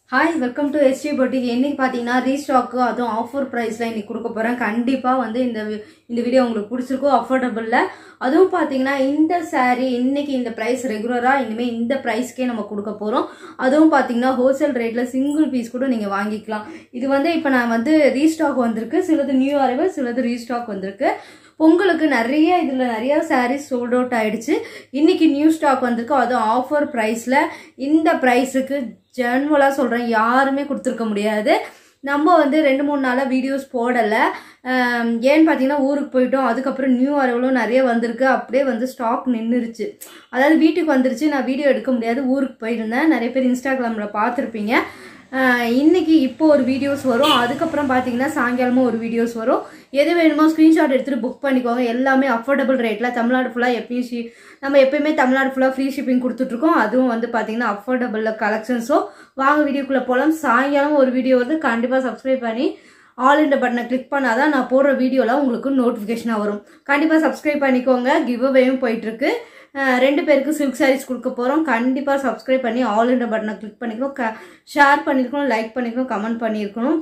hi welcome to S T boutique இன்னைக்கு பார்த்தீங்கன்னா restock அதுவும் ஆஃபர் ப்ரைஸில் இன்னைக்கு கொடுக்க போகிறேன் கண்டிப்பாக வந்து இந்த வி- இந்த வீடியோ உங்களுக்கு பிடிச்சிருக்கும் அஃபோர்டபுளில் அதுவும் பார்த்தீங்கன்னா இந்த saree இன்னைக்கு இந்த ப்ரைஸ் ரெகுலராக இனிமேல் இந்த ப்ரைஸ்க்கே நம்ம கொடுக்க போகிறோம் அதுவும் பார்த்தீங்கன்னா ஹோல்சேல் ரேட்டில் சிங்கிள் பீஸ் கூட நீங்கள் வாங்கிக்கலாம் இது வந்து இப்போ நான் வந்து ரீஸ்டாக் வந்திருக்கு சிலது நியூ அரைவல் சிலது ரீஸ்டாக் வந்திருக்கு பொங்கலுக்கு நிறைய இதில் நிறைய சாரீஸ் சோல்ட் அவுட் ஆயிடுச்சு இன்னைக்கு நியூ ஸ்டாக் வந்திருக்கு அதுவும் ஆஃபர் ப்ரைஸில் இந்த ப்ரைஸுக்கு ஜென்வலாக சொல்கிறேன் யாருமே கொடுத்துருக்க முடியாது நம்ம வந்து ரெண்டு மூணு நாளாக வீடியோஸ் போடலை ஆம், ஏன்னு பார்த்தீங்கன்னா ஊருக்கு போயிட்டோம் அதுக்கப்புறம் நியூ அரைவலும் நிறைய வந்திருக்கு அப்படியே வந்து ஸ்டாக் நின்றுருச்சு அதாவது வீட்டுக்கு வந்துருச்சு நான் வீடியோ எடுக்க முடியாது ஊருக்கு போயிருந்தேன் நிறைய பேர் இன்ஸ்டாகிராமில் பார்த்துருப்பீங்க ஆஹ் இன்னைக்கு இப்போ ஒரு வீடியோஸ் வரும் அதுக்கப்புறம் பார்த்தீங்கன்னா சாயங்காலமும் ஒரு வீடியோஸ் வரும் எது வேணுமோ ஸ்க்ரீன்ஷாட் எடுத்துகிட்டு புக் பண்ணிக்கோங்க எல்லாமே அஃபோர்டபுள் ரேட்டில் தமிழ்நாடு ஃபுல்லாக எப்பயும் ஷி நம்ம எப்பயுமே தமிழ்நாடு ஃபுல்லாக ஃப்ரீ ஷிப்பிங் கொடுத்துட்ருக்கோம் அதுவும் வந்து பார்த்தீங்கன்னா அஃபோர்டபுளில் கலெக்ஷன்ஸோ வாங்க வீடியோக்குள்ளே போகலாம் சாயங்காலம் ஒரு வீடியோ வந்து கண்டிப்பாக சப்ஸ்கிரைப் பண்ணி ஆல் இந்த பட்டனை கிளிக் பண்ணாதான் நான் போடுற வீடியோலாம் உங்களுக்கு நோட்டிஃபிகேஷனாக வரும் கண்டிப்பாக சப்ஸ்கிரைப் பண்ணிக்கோங்க கிவ் அவேயும் போயிட்டுருக்கு அஹ் ரெண்டு பேருக்கு சில்க் சாரீஸ் கொடுக்க போகிறோம் கண்டிப்பாக சப்ஸ்கிரைப் பண்ணி ஆல் இந்த பட்டனை கிளிக் பண்ணிக்கணும் க ஷேர் பண்ணியிருக்கணும் லைக் பண்ணியிருக்கணும் கமெண்ட் பண்ணியிருக்கணும்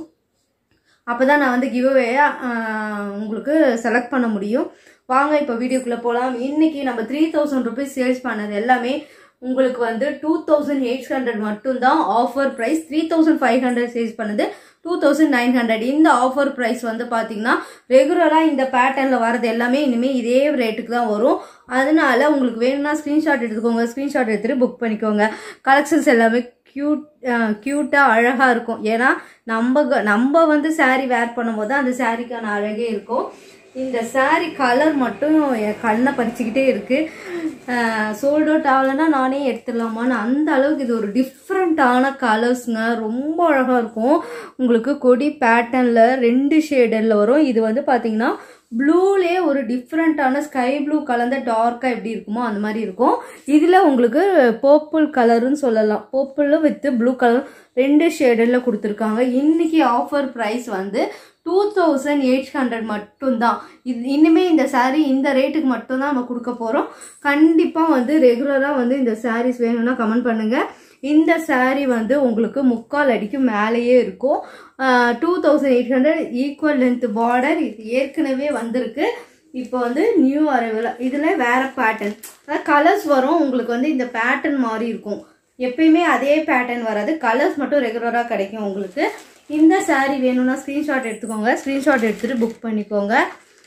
அப்போ தான் நான் வந்து கிவ்அவேயாக உங்களுக்கு செலக்ட் பண்ண முடியும் வாங்க இப்போ வீடியோக்குள்ளே போகலாம் இன்னைக்கு நம்ம த்ரீ தௌசண்ட் ருபீஸ் சேல்ஸ் பண்ணது எல்லாமே உங்களுக்கு வந்து டூ தௌசண்ட் எயிட் ஹண்ட்ரட் மட்டும்தான் offer price three thousand five hundred sales பண்ணது டூ தௌசண்ட் நைன் ஹண்ட்ரட் இந்த ஆஃபர் ப்ரைஸ் வந்து பார்த்தீங்கன்னா ரெகுலராக இந்த பேட்டர்னில் வரது எல்லாமே இனிமேல் இதே ரேட்டுக்கு தான் வரும் அதனால உங்களுக்கு வேணும்னா ஸ்க்ரீன்ஷாட் எடுத்துக்கோங்க ஸ்க்ரீன்ஷாட் எடுத்துகிட்டு புக் பண்ணிக்கோங்க கலெக்ஷன்ஸ் எல்லாமே க்யூட் க்யூட்டாக அழகாக இருக்கும் ஏன்னா நம்ம க- நம்ம வந்து saree வேர் பண்ணும்போது அந்த சாரீக்கான அழகே இருக்கும் இந்த saree கலர் மட்டும் என் கண்ணை பறிச்சுக்கிட்டே இருக்குது சோல்ட் அவுட் ஆகலைன்னா நானே எடுத்துடலாமான்னு அந்த அளவுக்கு இது ஒரு டிஃப்ரெண்ட்டான கலர்ஸுங்க ரொம்ப அழகாக இருக்கும் உங்களுக்கு கொடி பேட்டர்னில் ரெண்டு ஷேடில் வரும் இது வந்து பார்த்தீங்கன்னா ப்ளூலே ஒரு டிஃப்ரெண்ட்டான ஸ்கை ப்ளூ கலந்த டார்க்காக எப்படி இருக்குமோ அந்த மாதிரி இருக்கும் இதில் உங்களுக்கு பர்பிள் கலருன்னு சொல்லலாம் பர்பிள் வித் ப்ளூ கலர் ரெண்டு ஷேடில் கொடுத்துருக்காங்க இன்னைக்கு ஆஃபர் ப்ரைஸ் வந்து டூ தௌசண்ட் எயிட் ஹண்ட்ரட் மட்டும்தான் இது இன்னுமே இந்த saree இந்த ரேட்டுக்கு மட்டும்தான் நம்ம கொடுக்க போகிறோம் கண்டிப்பாக வந்து ரெகுலராக வந்து இந்த sarees வேணும்னா கமெண்ட் பண்ணுங்கள் இந்த saree வந்து உங்களுக்கு முக்கால் அடிக்கு மேலேயே இருக்கும் two thousand eight hundred equal length border இது ஏற்கனவே வந்திருக்கு இப்போ வந்து நியூ அரைவல் இதில் வேற பேட்டர்ன் அதாவது கலர்ஸ் வரும் உங்களுக்கு வந்து இந்த பேட்டர்ன் மாதிரி இருக்கும் எப்பயுமே அதே பேட்டர்ன் வராது கலர்ஸ் மட்டும் ரெகுலராக கிடைக்கும் உங்களுக்கு இந்த saree வேணும்னா ஸ்க்ரீன்ஷாட் எடுத்துக்கோங்க ஸ்க்ரீன்ஷாட் எடுத்துகிட்டு புக் பண்ணிக்கோங்க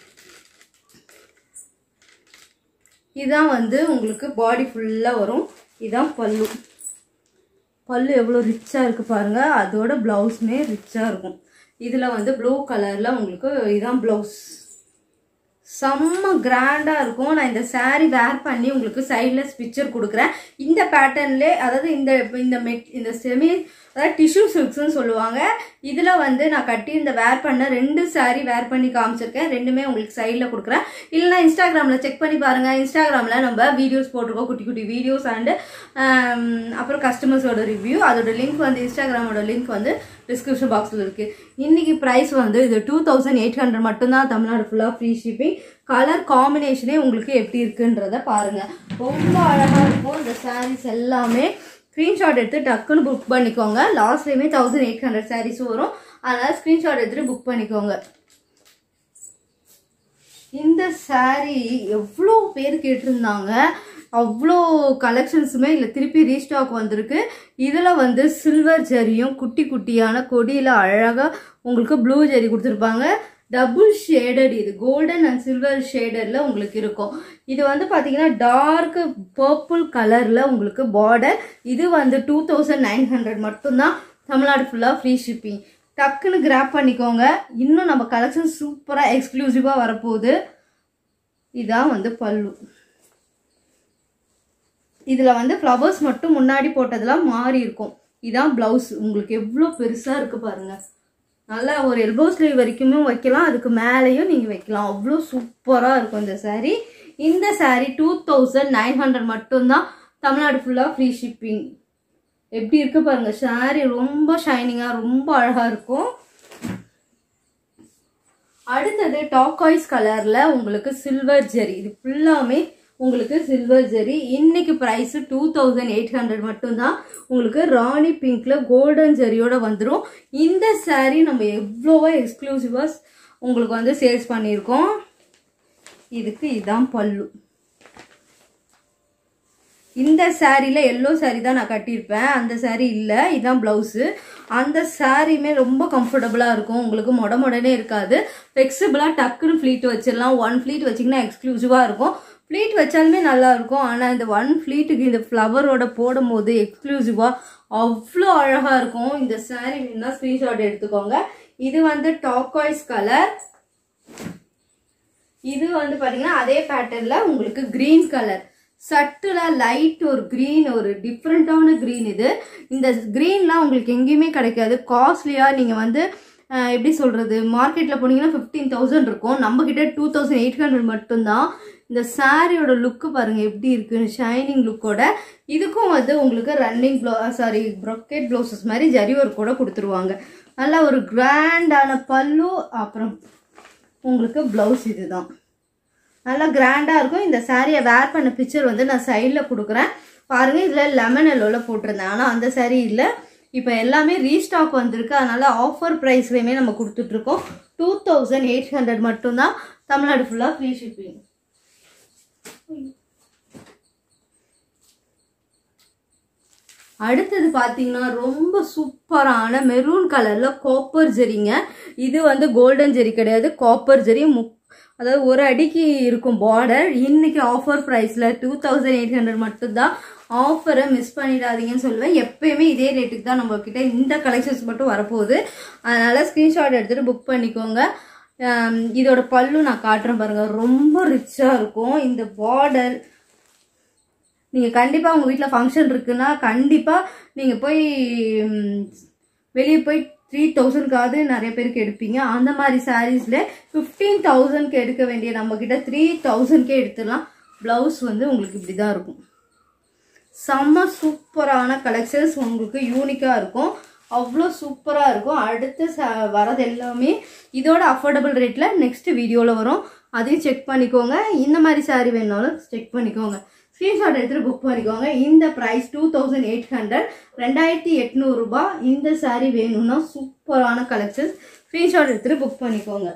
இதான் வந்து உங்களுக்கு பாடி ஃபுல்லாக வரும் இதான் பல்லு பல்லு எவ்வளோ ரிச்சாக இருக்குது பாருங்கள் அதோட ப்ளவுஸுமே ரிச்சாக இருக்கும் இதில் வந்து ப்ளூ கலரில் உங்களுக்கு இதான் ப்ளவுஸ் செம்ம கிராண்டாக இருக்கும் நான் இந்த saree வேர் பண்ணி உங்களுக்கு சைடில் ஸ்பிச்சர் கொடுக்குறேன் இந்த பேட்டர்ன்லே அதாவது இந்த இந்த மெட் இந்த செமி அதாவது டிஷ்யூ சில்க்ஸ்னு சொல்லுவாங்க இதில் வந்து நான் கட்டி இந்த வேர் பண்ண ரெண்டு saree வேர் பண்ணி காமிச்சிருக்கேன் ரெண்டுமே உங்களுக்கு சைடில் கொடுக்குறேன் இல்லைனா இன்ஸ்டாகிராமில் செக் பண்ணி பாருங்கள் இன்ஸ்டாகிராமில் நம்ம வீடியோஸ் போட்டிருக்கோம் குட்டி குட்டி வீடியோஸ் அண்டு அப்புறம் கஸ்டமர்ஸோட ரிவ்யூ அதோட லிங்க் வந்து இன்ஸ்டாகிராமோட லிங்க் வந்து டிஸ்கிரிப்ஷன் பாக்ஸில் இருக்குது இன்னைக்கு ப்ரைஸ் வந்து இது டூ தௌசண்ட் எயிட் ஹண்ட்ரட் மட்டும்தான் தமிழ்நாடு ஃபுல்லாக ஃப்ரீ ஷிப்பிங் கலர் காம்பினேஷனே உங்களுக்கு எப்படி இருக்குன்றத பாருங்கள் ரொம்ப அழகாக இருக்கும் இந்த sarees எல்லாமே ஸ்க்ரீன்ஷாட் எடுத்து டக்குன்னு புக் பண்ணிக்கோங்க லாஸ்ட்லேயுமே தௌசண்ட் எயிட் ஹண்ட்ரட் சாரீஸ் வரும் அதனால் ஸ்க்ரீன்ஷாட் எடுத்துட்டு புக் பண்ணிக்கோங்க இந்த saree எவ்வளோ பேர் கேட்டிருந்தாங்க அவ்வளோ கலெக்ஷன்ஸுமே இல்லை திருப்பி ரீஸ்டாக் வந்திருக்கு இதில் வந்து சில்வர் ஜரியும் குட்டி குட்டியான கொடியில் அழகாக உங்களுக்கு ப்ளூ ஜரி கொடுத்துருப்பாங்க டபுள் ஷேடட் இது கோல்டன் அண்ட் சில்வர் ஷேடடில் உங்களுக்கு இருக்கும் இது வந்து பார்த்தீங்கன்னா டார்க் பர்பிள் கலரில் உங்களுக்கு பார்டர் இது வந்து டூ தௌசண்ட் நைன் ஹண்ட்ரட் மட்டும்தான் தமிழ்நாடு ஃபுல்லாக ஃப்ரீ ஷிப்பிங் டக்குன்னு கிராப் பண்ணிக்கோங்க இன்னும் நம்ம கலெக்ஷன் சூப்பராக எக்ஸ்க்ளூசிவாக வரப்போகுது இதான் வந்து பல்லு இதில் வந்து ஃப்ளவர்ஸ் மட்டும் முன்னாடி போட்டதெல்லாம் மாறி இருக்கும் இதான் ப்ளவுஸ் உங்களுக்கு எவ்வளோ பெருசாக இருக்குது பாருங்கள் நல்லா ஒரு எல்போ ஸ்லீவ் வரைக்குமே வைக்கலாம் அதுக்கு மேலேயும் நீங்கள் வைக்கலாம் அவ்வளோ சூப்பராக இருக்கும் இந்த saree இந்த saree two thousand nine hundred மட்டும்தான் தமிழ்நாடு ஃபுல்லாக ஃப்ரீ ஷிப்பிங் எப்படி இருக்கு பாருங்க saree ரொம்ப ஷைனிங்காக ரொம்ப அழகாக இருக்கும் அடுத்தது டாக்காய்ஸ் கலரில் உங்களுக்கு சில்வர் ஜெரி இது ஃபுல்லாமே உங்களுக்கு சில்வர் ஜெரி இன்னைக்கு price two thousand eight hundred மட்டும்தான் உங்களுக்கு ராணி பிங்க்ல கோல்டன் ஜெரியோட வந்துடும் இந்த saree நம்ம எவ்வளோவா எக்ஸ்க்ளூசிவாக உங்களுக்கு வந்து சேல்ஸ் பண்ணியிருக்கோம் இதுக்கு இதான் பல்லு இந்த சாரியில் எல்லோ saree தான் நான் கட்டியிருப்பேன் அந்த saree இல்லை இதுதான் ப்ளவுஸு அந்த சாரியுமே ரொம்ப கம்ஃபர்டபுளாக இருக்கும் உங்களுக்கு மொட மொடனே இருக்காது ஃப்ளெக்சிபிளாக டக்குன்னு ஃப்ளீட் வச்சிடலாம் ஒன் ஃப்ளீட் வச்சிங்கன்னா எக்ஸ்க்ளூசிவாக இருக்கும் ஃப்ளீட் வச்சாலுமே நல்லா இருக்கும் ஆனால் இந்த ஒன் ஃப்ளீட்டுக்கு இந்த ஃப்ளவரோட போடும்போது எக்ஸ்க்ளூசிவாக அவ்வளோ அழகாக இருக்கும் இந்த saree வேணும்னா ஸ்க்ரீன்ஷாட் எடுத்துக்கோங்க இது வந்து டாக்காய்ஸ் கலர் இது வந்து பாத்தீங்கன்னா அதே பேட்டர்ன்ல உங்களுக்கு கிரீன் கலர் சட்டுல லைட் ஒரு கிரீன் ஒரு டிஃப்ரெண்டான கிரீன் இது இந்த கிரீன்லாம் உங்களுக்கு எங்கேயுமே கிடைக்காது காஸ்ட்லியா நீங்க வந்து அஹ், எப்படி சொல்றது மார்க்கெட்ல போனீங்கன்னா ஃபிஃப்டீன் தௌசண்ட் இருக்கும் நம்ம கிட்ட டூ தௌசண்ட் எயிட் ஹண்ட்ரட் மட்டும்தான் இந்த சாரியோட லுக்கு பாருங்க எப்படி இருக்குன்னு ஷைனிங் லுக்கோட இதுக்கும் வந்து உங்களுக்கு running blouse sorry brocade blouses மாதிரி ஜரி ஒர்க் கூட கொடுத்துருவாங்க நல்ல ஒரு கிராண்டான பல்லு அப்புறம் உங்களுக்கு ப்ளவுஸ் இதுதான் நல்லா கிராண்டாக இருக்கும் இந்த சாரியை வேர் பண்ண பிக்சர் வந்து நான் சைடில் கொடுக்குறேன் பாருங்கள் இதில் லெமன் எல்லோவில் போட்டிருந்தேன் ஆனால் அந்த saree இல்லை இப்போ எல்லாமே ரீஸ்டாக் வந்திருக்கு அதனால ஆஃபர் ப்ரைஸ்லையுமே நம்ம கொடுத்துட்ருக்கோம் டூ தௌசண்ட் எயிட் ஹண்ட்ரட் மட்டும்தான் தமிழ்நாடு ஃபுல்லாக ஃப்ரீ ஷிப்பிங் அடுத்தது பார்த்தீங்கன்னா ரொம்ப சூப்பரான மெரூன் கலரில் காப்பர் ஜெரிங்க இது வந்து கோல்டன் ஜெரி கிடையாது காப்பர் ஜெரி முக் அதாவது ஒரு அடிக்கு இருக்கும் பார்டர் இன்னைக்கு ஆஃபர் ப்ரைஸில் டூ தௌசண்ட் எயிட் ஹண்ட்ரட் மட்டும்தான் ஆஃபரை மிஸ் பண்ணிடாதீங்கன்னு சொல்லுவேன் எப்பயுமே இதே ரேட்டுக்கு தான் நம்ம கிட்ட இந்த கலெக்ஷன்ஸ் மட்டும் வரப்போகுது அதனால் ஸ்க்ரீன்ஷாட் எடுத்துகிட்டு புக் பண்ணிக்கோங்க ஆம், இதோட பல்லு நான் காட்டுறேன் பாருங்கள் ரொம்ப ரிச்சாக இருக்கும் இந்த பார்டர் நீங்கள் கண்டிப்பாக உங்கள் வீட்டில் ஃபங்க்ஷன் இருக்குன்னா கண்டிப்பாக நீங்கள் போய் வெளியே போய் த்ரீ தௌசண்ட்காவது நிறைய பேருக்கு எடுப்பீங்க அந்த மாதிரி சாரீஸில் ஃபிஃப்டீன் தௌசண்ட்க்கு எடுக்க வேண்டிய நம்மக்கிட்ட த்ரீ தௌசண்ட்கே எடுத்துடலாம் ப்ளவுஸ் வந்து உங்களுக்கு இப்படி தான் இருக்கும் செம்ம சூப்பரான கலெக்ஷன்ஸ் உங்களுக்கு யூனிக்காக இருக்கும் அவ்வளோ சூப்பராக இருக்கும் அடுத்து ச வரது எல்லாமே இதோட அஃபோர்டபுள் ரேட்டில் நெக்ஸ்ட் வீடியோவில் வரும் அதையும் செக் பண்ணிக்கோங்க இந்த மாதிரி saree வேணாலும் செக் பண்ணிக்கோங்க ஸ்க்ரீன்ஷாட் எடுத்துகிட்டு புக் பண்ணிக்கோங்க இந்த price two thousand eight hundred ரெண்டாயிரத்தி எட்நூறுபா இந்த saree வேணும்னா சூப்பரான கலெக்ஷன்ஸ் ஸ்க்ரீன்ஷாட் எடுத்துகிட்டு புக் பண்ணிக்கோங்க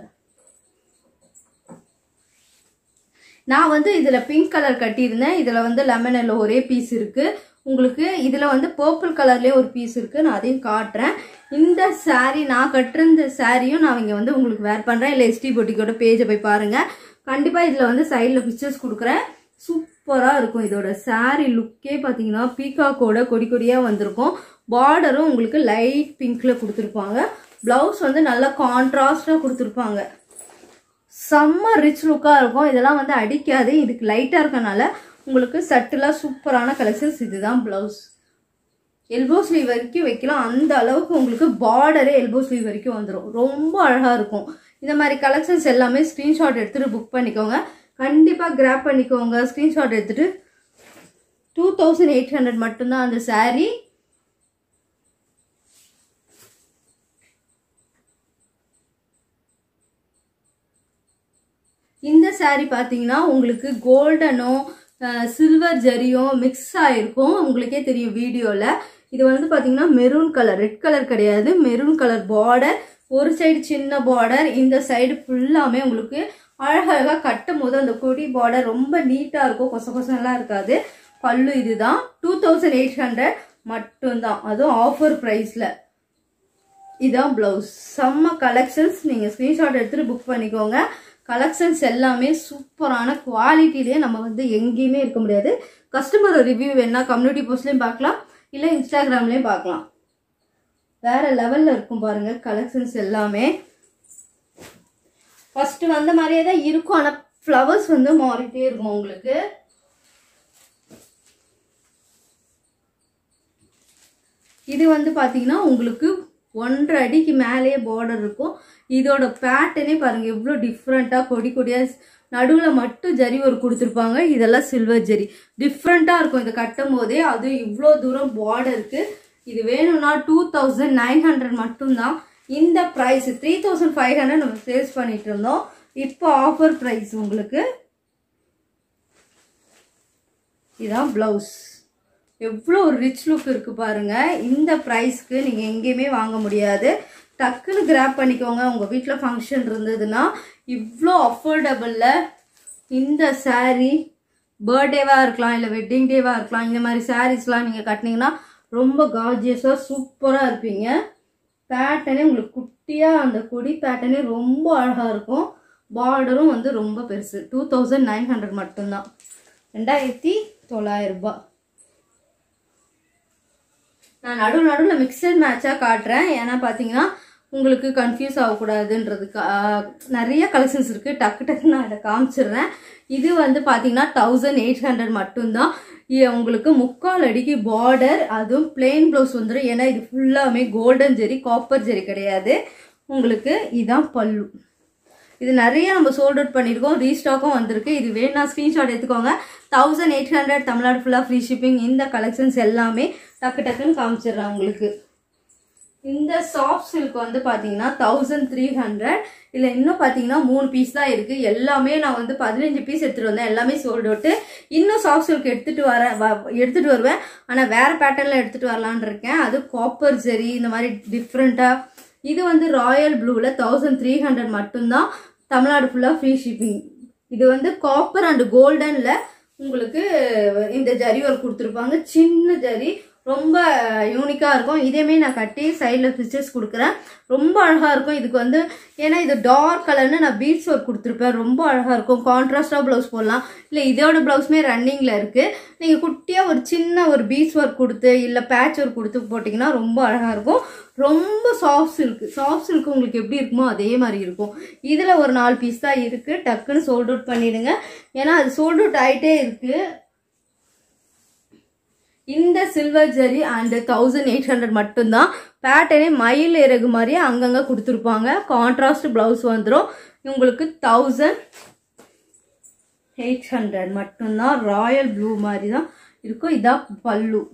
நான் வந்து இதில் பிங்க் கலர் கட்டியிருந்தேன் இதில் வந்து லெமன் எல்லோ ஒரே பீஸ் இருக்குது உங்களுக்கு இதில் வந்து பர்பிள் கலர்லேயே ஒரு பீஸ் இருக்குது நான் அதையும் காட்டுறேன் இந்த saree நான் கட்டிருந்த சாரியும் நான் இங்கே வந்து உங்களுக்கு வேர் பண்ணுறேன் இல்லை எஸ்டி பொட்டிக்கோட பேஜை போய் பாருங்கள் கண்டிப்பாக இதில் வந்து சைடில் பிக்சர்ஸ் கொடுக்குறேன் சூப்பராக இருக்கும் இதோட saree லுக்கே பார்த்தீங்கன்னா பீகாக்கோட கொடி கொடியாக வந்திருக்கும் பார்டரும் உங்களுக்கு லைட் பிங்க்கில் கொடுத்துருப்பாங்க ப்ளவுஸ் வந்து நல்லா கான்ட்ராஸ்டாக கொடுத்துருப்பாங்க செம்ம ரிச் லுக்காக இருக்கும் இதெல்லாம் வந்து அடிக்காது இதுக்கு லைட்டாக இருக்கனால உங்களுக்கு சட்டிலாக சூப்பரான கலெக்ஷன்ஸ் இதுதான் ப்ளவுஸ் எல்போ ஸ்லீவ் வரைக்கும் வைக்கலாம் அந்த அளவுக்கு உங்களுக்கு பார்டரே எல்போ ஸ்லீவ் வரைக்கும் வந்துடும் ரொம்ப அழகாக இருக்கும் இந்த மாதிரி கலெக்ஷன்ஸ் எல்லாமே ஸ்க்ரீன்ஷாட் எடுத்துகிட்டு புக் பண்ணிக்கோங்க கண்டிப்பாக கிராப் பண்ணிக்கோங்க ஸ்க்ரீன்ஷாட் எடுத்துகிட்டு டூ தௌசண்ட் எயிட் ஹண்ட்ரட் மட்டும்தான் அந்த saree இந்த saree பார்த்தீங்கன்னா உங்களுக்கு கோல்டனும் சில்வர் ஜரியும் மிக்ஸ் ஆயிருக்கும் உங்களுக்கே தெரியும் வீடியோவில் இது வந்து பார்த்தீங்கன்னா மெரூன் கலர் ரெட் கலர் கிடையாது மெரூன் கலர் பார்டர் ஒரு சைடு சின்ன பார்டர் இந்த சைடு ஃபுல்லாமே உங்களுக்கு அழகழகாக கட்டும் போது அந்த கொடி பார்டர் ரொம்ப நீட்டாக இருக்கும் கொச கொசலாம் இருக்காது பல்லு இதுதான் டூ தௌசண்ட் எயிட் ஹண்ட்ரட் மட்டும்தான் அதுவும் ஆஃபர் ப்ரைஸில் இதான் ப்ளவுஸ் செம்ம கலெக்ஷன்ஸ் நீங்கள் ஸ்க்ரீன்ஷாட் எடுத்துகிட்டு புக் பண்ணிக்கோங்க கலெக்ஷன்ஸ் எல்லாமே சூப்பரான குவாலிட்டிலேயே நம்ம வந்து எங்கேயுமே இருக்க முடியாது கஸ்டமர் ரிவ்யூ வேணா கம்யூனிட்டி போஸ்ட்லேயும் பார்க்கலாம் இல்லை இன்ஸ்டாகிராம்லேயும் பார்க்கலாம் வேற லெவலில் இருக்கும் பாருங்க கலெக்ஷன்ஸ் எல்லாமே ஃபர்ஸ்ட் வந்த மாதிரியே தான் இருக்கும் ஆனால் ஃப்ளவர்ஸ் வந்து மாறிட்டே இருக்கும் உங்களுக்கு இது வந்து பார்த்தீங்கன்னா உங்களுக்கு ஒன்றரை அடிக்கு மேலேயே பார்டர் இருக்கும் இதோட பேட்டர்னே பாருங்க எவ்வளோ டிஃப்ரெண்ட்டாக கொடி கொடியாக நடுவில் மட்டும் ஜரி ஒரு கொடுத்துருப்பாங்க இதெல்லாம் சில்வர் ஜரி டிஃப்ரெண்ட்டாக இருக்கும் இதை கட்டும் போதே அது இவ்வளோ தூரம் பார்டருக்கு இது வேணும்னா டூ தௌசண்ட் நைன் ஹண்ட்ரட் மட்டும்தான் இந்த price three thousand five hundred நம்ம சேல்ஸ் பண்ணிட்டு இருந்தோம் இப்போ ஆஃபர் ப்ரைஸ் உங்களுக்கு இதான் ப்ளவுஸ் எவ்வளோ ஒரு ரிச் லுக் இருக்குது பாருங்க இந்த ப்ரைஸ்க்கு நீங்கள் எங்கேயுமே வாங்க முடியாது டக்குன்னு கிராப் பண்ணிக்கோங்க உங்கள் வீட்டில் ஃபங்க்ஷன் இருந்ததுன்னா இவ்வளோ அஃபோர்டபுளில் இந்த saree பர்த்டேவாக இருக்கலாம் இல்லை வெட்டிங் டேவாக இருக்கலாம் இந்த மாதிரி சாரீஸ்லாம் நீங்கள் கட்டினீங்கன்னா ரொம்ப கார்ஜியஸாக சூப்பராக இருப்பீங்க பேட்டர்னே உங்களுக்கு குட்டியாக அந்த கொடி பேட்டர்னே ரொம்ப அழகாக இருக்கும் பார்டரும் வந்து ரொம்ப பெருசு டூ தௌசண்ட் நைன் ஹண்ட்ரட் மட்டும்தான் ரெண்டாயிரத்தி தொள்ளாயிரம் ரூபாய் நான் நடுவு நடுவில் மிக்சட் மேட்சாக காட்டுறேன் ஏன்னா பார்த்தீங்கன்னா உங்களுக்கு கன்ஃபியூஸ் ஆகக்கூடாதுன்றதுக்கு ஆஹ், நிறைய கலெக்ஷன்ஸ் இருக்குது டக்கு டக்குன்னு நான் இதை காமிச்சிடுறேன் இது வந்து பார்த்தீங்கன்னா தௌசண்ட் எயிட் ஹண்ட்ரட் மட்டும்தான் இ- உங்களுக்கு முக்கால் அடிக்கு பார்டர் அதுவும் பிளெயின் ப்ளவுஸ் வந்துடும் ஏன்னா இது ஃபுல்லாமே கோல்டன் ஜெரி காப்பர் ஜெரி கிடையாது உங்களுக்கு இதான் பல்லு இது நிறைய நம்ம சோல்ட் அவுட் பண்ணியிருக்கோம் ரீஸ்டாக்கும் வந்திருக்கு இது வேணா ஸ்க்ரீன்ஷாட் எடுத்துக்கோங்க தௌசண்ட் எயிட் ஹண்ட்ரட் தமிழ்நாடு ஃபுல்லாக ஃப்ரீ ஷிப்பிங் இந்த கலெக்ஷன்ஸ் எல்லாமே டக்கு டக்குன்னு காமிச்சிடுறேன் உங்களுக்கு இந்த சாஃப்ட் சில்க் வந்து பார்த்தீங்கன்னா தௌசண்ட் த்ரீ ஹண்ட்ரட் இதில் இன்னும் பார்த்தீங்கன்னா மூணு பீஸ் தான் இருக்குது எல்லாமே நான் வந்து பதினஞ்சு பீஸ் எடுத்துகிட்டு வந்தேன் எல்லாமே சோல்ட் அவுட்டு இன்னும் சாஃப்ட் சில்க் எடுத்துகிட்டு வரேன் வ- எடுத்துகிட்டு வருவேன் ஆனால் வேறு பேட்டர்னில் எடுத்துகிட்டு வரலான்னு இருக்கேன் அது காப்பர் ஜெரி இந்த மாதிரி டிஃப்ரெண்ட்டாக இது வந்து ராயல் ப்ளூவில் தௌசண்ட் த்ரீ ஹண்ட்ரட் மட்டும்தான் தமிழ்நாடு ஃபுல்லாக ஃப்ரீ ஷிப்பிங் இது வந்து காப்பர் அண்ட் கோல்டனில் உங்களுக்கு இந்த ஜரி ஒர்க் கொடுத்துருப்பாங்க சின்ன ஜரி ரொம்ப யூனிக்காக இருக்கும் இதேமே நான் கட்டி சைடில் ஸ்டிச்சஸ் கொடுக்குறேன் ரொம்ப அழகாக இருக்கும் இதுக்கு வந்து ஏன்னா இது டார்க் கலர்னு நான் பீட்ஸ் ஒர்க் கொடுத்துருப்பேன் ரொம்ப அழகாக இருக்கும் கான்ட்ராஸ்டாக ப்ளவுஸ் போடலாம் இல்லை இதோட ப்ளவுஸுமே ரன்னிங்கில் இருக்குது நீங்கள் குட்டியாக ஒரு சின்ன ஒரு பீட்ஸ் ஒர்க் கொடுத்து இல்லை பேட்ச் ஒர்க் கொடுத்து போட்டிங்கன்னா ரொம்ப அழகாக இருக்கும் ரொம்ப சாஃப்ட் சில்க் சாஃப்ட் சில்க் உங்களுக்கு எப்படி இருக்குமோ அதே மாதிரி இருக்கும் இதில் ஒரு நாலு பீஸ் தான் இருக்குது டக்குன்னு சோல்ட் அவுட் பண்ணிடுங்க ஏன்னா அது சோல்ட் அவுட் ஆகிட்டே இருக்குது இந்த சில்வர் ஜெரி அண்ட் தௌசண்ட் எயிட் ஹண்ட்ரட் மட்டும்தான் பேட்டர்னே மயில் இறகு மாதிரியே அங்கங்கே கொடுத்துருப்பாங்க கான்ட்ராஸ்ட் ப்ளவுஸ் வந்துடும் உங்களுக்கு தௌசண்ட் எயிட் ஹண்ட்ரட் மட்டும்தான் ராயல் ப்ளூ மாதிரி தான் இருக்கும் இதான் பல்லு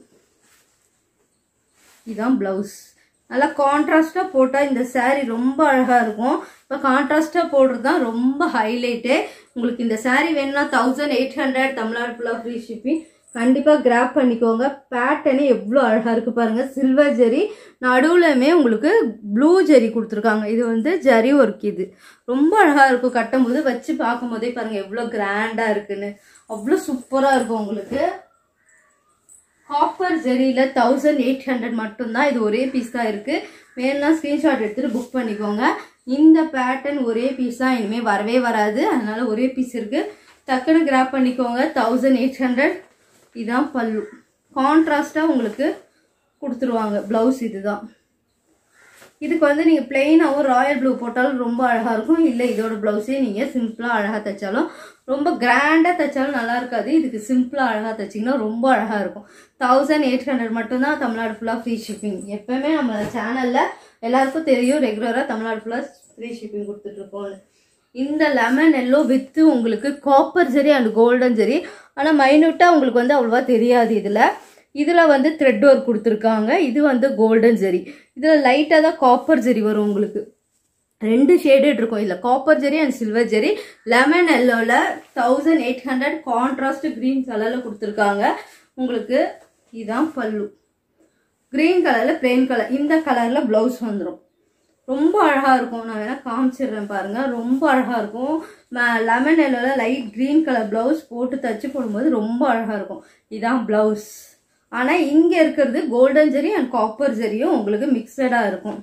இதான் ப்ளவுஸ் நல்லா கான்ட்ராஸ்டாக போட்டால் இந்த saree ரொம்ப அழகாக இருக்கும் இப்போ கான்ட்ராஸ்டாக போடுறது தான் ரொம்ப ஹைலைட்டு உங்களுக்கு இந்த saree வேணும்னா தௌசண்ட் எயிட் ஹண்ட்ரட் தமிழ்நாடு ஃபுல்லாக ஃப்ரீ ஷிப்பிங் கண்டிப்பாக கிராப் பண்ணிக்கோங்க பேட்டர்னே எவ்வளோ அழகாக இருக்குது பாருங்கள் சில்வர் ஜெரி நடுவுலையுமே உங்களுக்கு ப்ளூ ஜெரி கொடுத்துருக்காங்க இது வந்து ஜரி ஒர்க் இது ரொம்ப அழகாக இருக்கும் கட்டும்போது வச்சு பார்க்கும்போதே பாருங்கள் எவ்வளோ கிராண்டாக இருக்குன்னு அவ்வளோ சூப்பராக இருக்கும் உங்களுக்கு காப்பர் ஜெரியில் தௌசண்ட் எயிட் ஹண்ட்ரட் மட்டும்தான் இது ஒரே பீஸ் தான் இருக்குது வேணும்னா ஸ்க்ரீன்ஷாட் எடுத்துகிட்டு புக் பண்ணிக்கோங்க இந்த பேட்டர்ன் ஒரே பீஸ் தான் இனிமேல் வரவே வராது அதனால ஒரே பீஸ் இருக்குது டக்குன்னு கிராப் பண்ணிக்கோங்க தௌசண்ட் எயிட் ஹண்ட்ரட் இதான் பல்லு கான்ட்ராஸ்டாக உங்களுக்கு கொடுத்துருவாங்க ப்ளவுஸ் இதுதான் இதுக்கு வந்து நீங்கள் பிளெயினாகவும் ராயல் ப்ளூ போட்டாலும் ரொம்ப அழகாக இருக்கும் இல்லை இதோட ப்ளவுஸே நீங்கள் சிம்பிளாக அழகாக தைச்சாலும் ரொம்ப கிராண்டாக தைச்சாலும் நல்லா இருக்காது இதுக்கு சிம்பிளாக அழகாக தைச்சிங்கன்னா ரொம்ப அழகாக இருக்கும் தௌசண்ட் எயிட் ஹண்ட்ரட் மட்டும்தான் தமிழ்நாடு ஃபுல்லாக ஃப்ரீ ஷிப்பிங் எப்போவுமே நம்ம சேனலில் எல்லாருக்கும் தெரியும் ரெகுலராக தமிழ்நாடு ஃபுல்லாக ஃப்ரீ ஷிப்பிங் கொடுத்துட்ருக்கோம் இந்த லெமன் எல்லோ வித்து உங்களுக்கு காப்பர் ஜெரி அண்ட் கோல்டன் ஜெரி ஆனால் மைனூட்டாக உங்களுக்கு வந்து அவ்வளோவா தெரியாது இதில் இதில் வந்து த்ரெட் ஒர்க் கொடுத்துருக்காங்க இது வந்து கோல்டன் ஜெரி இதில் லைட்டாக தான் காப்பர் ஜெரி வரும் உங்களுக்கு ரெண்டு ஷேடட் இருக்கும் இல்லை காப்பர் ஜெரி அண்ட் சில்வர் ஜெரி லெமன் எல்லோவில் thousand eight hundred contrast green கலரில் கொடுத்துருக்காங்க உங்களுக்கு இதான் பல்லு க்ரீன் கலரில் பிளெயின் கலர் இந்த கலரில் ப்ளவுஸ் வந்துடும் ரொம்ப அழகாக இருக்கும் நான் வேணால் காமிச்சிடுறேன் பாருங்கள் ரொம்ப அழகாக இருக்கும் லெமன் எல்லோவில் லைட் க்ரீன் கலர் ப்ளவுஸ் போட்டு தச்சு போடும்போது ரொம்ப அழகாக இருக்கும் இதான் ப்ளவுஸ் ஆனால் இங்கே இருக்கிறது கோல்டன் ஜெரி அண்ட் காப்பர் ஜெரியும் உங்களுக்கு மிக்சடாக இருக்கும்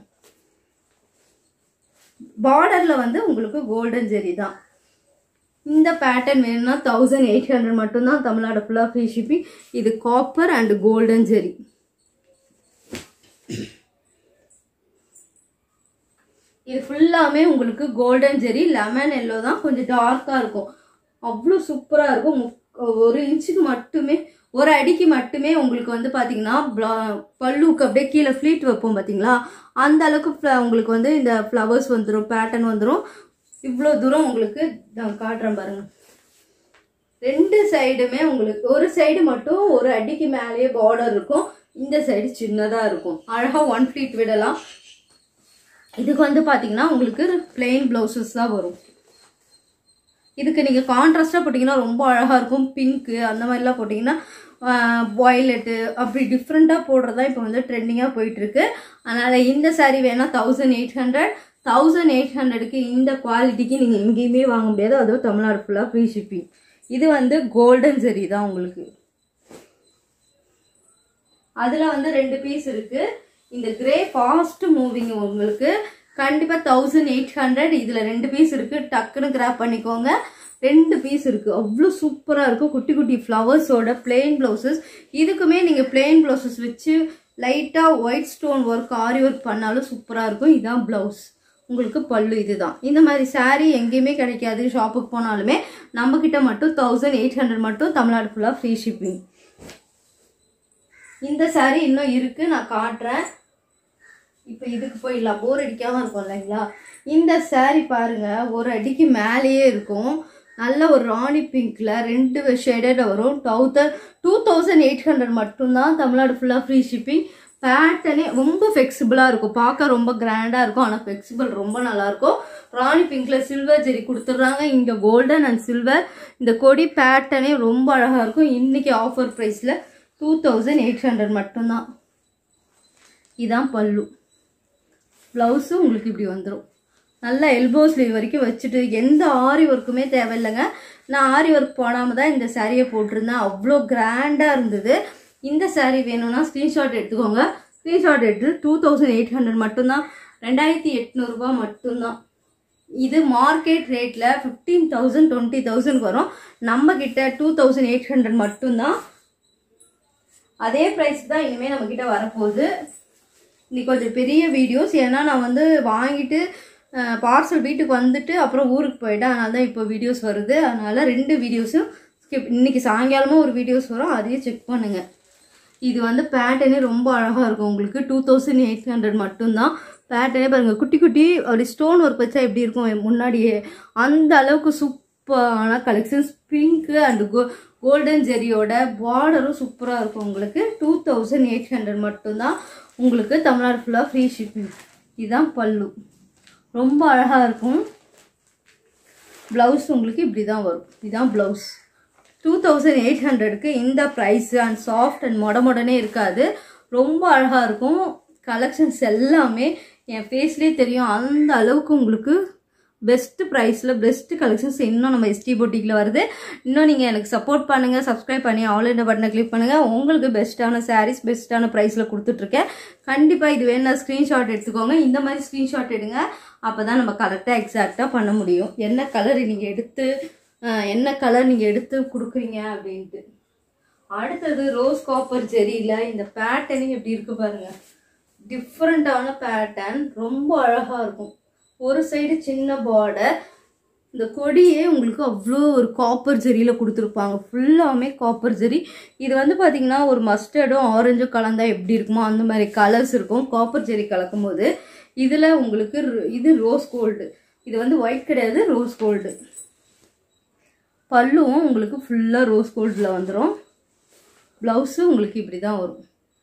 பார்டரில் வந்து உங்களுக்கு கோல்டன் ஜெரி தான் இந்த பேட்டர்ன் வேணும்னா தௌசண்ட் எயிட் ஹண்ட்ரட் மட்டும்தான் தமிழ்நாடு ஃபுல்லாக ஃப்ரீ ஷிப்பிங் இது காப்பர் அண்ட் கோல்டன் ஜெரி இது ஃபுல்லாமே உங்களுக்கு கோல்டன் ஜெரி லெமன் எல்லோ தான் கொஞ்சம் டார்க்காக இருக்கும் அவ்வளோ சூப்பராக இருக்கும் முக்- ஒரு இன்ச்சுக்கு மட்டுமே ஒரு அடிக்கு மட்டுமே உங்களுக்கு வந்து பார்த்தீங்கன்னா bla- பல்லுக்கு அப்படியே கீழே ஃப்ளீட் வைப்போம் பார்த்தீங்களா அந்த அளவுக்கு fla- உங்களுக்கு வந்து இந்த ஃப்ளவர்ஸ் வந்துடும் பேட்டர்ன் வந்துடும் இவ்வளோ தூரம் உங்களுக்கு நான் காட்டுறேன் பாருங்க ரெண்டு சைடுமே உங்களுக்கு ஒரு சைடு மட்டும் ஒரு அடிக்கு மேலேயே பார்டர் இருக்கும் இந்த சைடு சின்னதாக இருக்கும் அழகாக ஒன் ஃப்ளீட் விடலாம் இதுக்கு வந்து பார்த்தீங்கன்னா உங்களுக்கு பிளெயின் ப்ளவுசஸ் தான் வரும் இதுக்கு நீங்கள் கான்ட்ராஸ்டாக போட்டிங்கன்னா ரொம்ப அழகாக இருக்கும் பிங்க்கு அந்த மாதிரிலாம் போட்டிங்கன்னா வாய்லெட்டு அப்படி டிஃப்ரெண்ட்டாக போடுறது தான் இப்போ வந்து ட்ரெண்டிங்காக போயிட்டுருக்கு அதனால் இந்த saree வேணால் thousand eight hundred thousand eight ஹண்ட்ரடுக்கு இந்த குவாலிட்டிக்கு நீங்கள் எங்கேயுமே வாங்க முடியாது அதுவும் தமிழ்நாடு ஃபுல்லாக ஃப்ரீ ஷிப்பிங் இது வந்து கோல்டன் சரி தான் உங்களுக்கு அதில் வந்து ரெண்டு பீஸ் இருக்கு இந்த கிரே ஃபாஸ்ட் மூவிங் உங்களுக்கு கண்டிப்பாக தௌசண்ட் எயிட் ஹண்ட்ரட் இதில் ரெண்டு பீஸ் இருக்கு டக்குன்னு கிராப் பண்ணிக்கோங்க ரெண்டு பீஸ் இருக்கு அவ்வளோ சூப்பராக இருக்கும் குட்டி குட்டி ஃப்ளவர்ஸோட பிளெயின் ப்ளவுசஸ் இதுக்குமே நீங்கள் பிளெயின் ப்ளவுசஸ் வச்சு லைட்டாக ஒயிட் ஸ்டோன் ஒர்க் ஆரி ஒர்க் பண்ணாலும் சூப்பராக இருக்கும் இதான் ப்ளவுஸ் உங்களுக்கு பல்லு இதுதான் இந்த மாதிரி saree எங்கேயுமே கிடைக்காது ஷாப்புக்கு போனாலுமே நம்ம கிட்ட மட்டும் தௌசண்ட் எயிட் ஹண்ட்ரட் மட்டும் தமிழ்நாடு ஃபுல்லாக ஃப்ரீ ஷிப்பிங் இந்த saree இன்னும் இருக்கு நான் காட்டுறேன் இப்போ இதுக்கு போயிடலாம் போர் அடிக்காம இருக்கும் இல்லைங்களா இந்த saree பாருங்க ஒரு அடிக்கு மேலேயே இருக்கும் நல்ல ஒரு ராணி பிங்க்ல ரெண்டு ஷேடட் வரும் thousand two thousand eight hundred மட்டும்தான் தமிழ்நாடு ஃபுல்லாக ஃப்ரீ ஷிப்பிங் பேட்டர்னே ரொம்ப ஃப்ளெக்சிபிளாக இருக்கும் பார்க்க ரொம்ப கிராண்டாக இருக்கும் ஆனால் ஃப்ளெக்சிபிள் ரொம்ப நல்லா இருக்கும் ராணி பிங்க்ல சில்வர் ஜெரி கொடுத்துட்றாங்க இங்கே கோல்டன் அண்ட் சில்வர் இந்த கொடி பேட்டர்னே ரொம்ப அழகாக இருக்கும் இன்னைக்கு ஆஃபர் ப்ரைஸில் டூ தௌசண்ட் எயிட் ஹண்ட்ரட் மட்டும்தான் இதான் பல்லு ப்ளவுஸும் உங்களுக்கு இப்படி வந்துடும் நல்லா எல்போ ஸ்லீவ் வரைக்கும் வச்சுட்டு எந்த ஆரி ஒர்க்குமே தேவையில்லைங்க நான் ஆரி ஒர்க் போடாமல் தான் இந்த சாரியை போட்டிருந்தேன் அவ்வளோ கிராண்டாக இருந்தது இந்த saree வேணும்னா ஸ்க்ரீன்ஷாட் எடுத்துக்கோங்க ஸ்க்ரீன்ஷாட் எடுத்து டூ தௌசண்ட் எயிட் ஹண்ட்ரட் மட்டும்தான் ரெண்டாயிரத்தி எட்நூறுபா மட்டும்தான் இது மார்க்கெட் ரேட்டில் ஃபிஃப்டீன் தௌசண்ட் டுவெண்ட்டி தௌசண்ட் வரும் நம்ம கிட்ட டூ தௌசண்ட் எயிட் ஹண்ட்ரட் மட்டும்தான் அதே ப்ரைஸ் தான் இனிமேல் நம்ம கிட்ட வரப்போகுது இன்னைக்கு கொஞ்சம் பெரிய வீடியோஸ் ஏன்னா நான் வந்து வாங்கிட்டு பார்சல் வீட்டுக்கு வந்துட்டு அப்புறம் ஊருக்கு போயிட்டேன் அதனால தான் இப்போ வீடியோஸ் வருது அதனால ரெண்டு வீடியோஸும் ஸ்கிப் இன்னைக்கு சாயங்காலமும் ஒரு வீடியோஸ் வரும் அதையும் செக் பண்ணுங்க இது வந்து பேட்டர்னே ரொம்ப அழகாக இருக்கும் உங்களுக்கு டூ தௌசண்ட் எயிட் ஹண்ட்ரட் மட்டும்தான் பேட்டர்னே பாருங்கள் குட்டி குட்டி ஒரு ஸ்டோன் ஒர்க் வச்சா எப்படி இருக்கும் முன்னாடியே அந்த அளவுக்கு சூப்பரான collections pink and go golden ஜெரியோட பார்டரும் சூப்பராக இருக்கும் உங்களுக்கு டூ தௌசண்ட் எயிட் ஹண்ட்ரட் மட்டும்தான் உங்களுக்கு தமிழ்நாடு ஃபுல்லாக ஃப்ரீ ஷிப்பிங் இதுதான் பல்லு ரொம்ப அழகாக இருக்கும் ப்ளவுஸ் உங்களுக்கு இப்படி தான் வரும் இதுதான் ப்ளவுஸ் டூ தௌசண்ட் எயிட் ஹண்ட்ரடுக்கு இந்த ப்ரைஸ் அண்ட் சாஃப்ட் அண்ட் மொட மொடனே இருக்காது ரொம்ப அழகாக இருக்கும் கலெக்ஷன்ஸ் எல்லாமே என் ஃபேஸ்லேயே தெரியும் அந்த அளவுக்கு உங்களுக்கு பெஸ்ட் ப்ரைஸில் பெஸ்ட் கலெக்ஷன்ஸ் இன்னும் நம்ம எஸ்டி பொட்டிக்கில் வருது இன்னும் நீங்கள் எனக்கு சப்போர்ட் பண்ணுங்கள் சப்ஸ்கிரைப் பண்ணி ஆன்லைன் பட்டனை கிளிக் பண்ணுங்கள் உங்களுக்கு பெஸ்ட்டான சாரீஸ் பெஸ்ட்டான ப்ரைஸில் கொடுத்துட்ருக்கேன் கண்டிப்பாக இது வேணா ஸ்க்ரீன்ஷாட் எடுத்துக்கோங்க இந்த மாதிரி ஸ்க்ரீன்ஷாட் எடுங்க அப்போ தான் நம்ம கரெக்டாக எக்ஸாக்டாக பண்ண முடியும் என்ன கலர் நீங்கள் எடுத்து அஹ், என்ன கலர் நீங்கள் எடுத்து கொடுக்குறீங்க அப்படின்ட்டு அடுத்தது ரோஸ் காப்பர் ஜெரியில் இந்த பேட்டர்னிங் எப்படி இருக்கு பாருங்க டிஃப்ரெண்ட்டான பேட்டர்ன் ரொம்ப அழகாக இருக்கும் ஒரு சைடு சின்ன பார்டர் இந்த கொடியே உங்களுக்கு அவ்வளோ ஒரு காப்பர் ஜெரியில் கொடுத்துருப்பாங்க ஃபுல்லாமே காப்பர் ஜெரி இது வந்து பார்த்தீங்கன்னா ஒரு மஸ்டர்டும் ஆரஞ்சும் கலந்தா எப்படி இருக்குமோ அந்த மாதிரி கலர்ஸ் இருக்கும் காப்பர் ஜெரி கலக்கும் போது இதில் உங்களுக்கு ரு- இது ரோஸ் கோல்டு இது வந்து ஒயிட் கிடையாது ரோஸ் கோல்டு பல்லுவும் உங்களுக்கு ஃபுல்லாக ரோஸ் கோல்டில் வந்துடும் ப்ளவுஸு உங்களுக்கு இப்படி தான் வரும்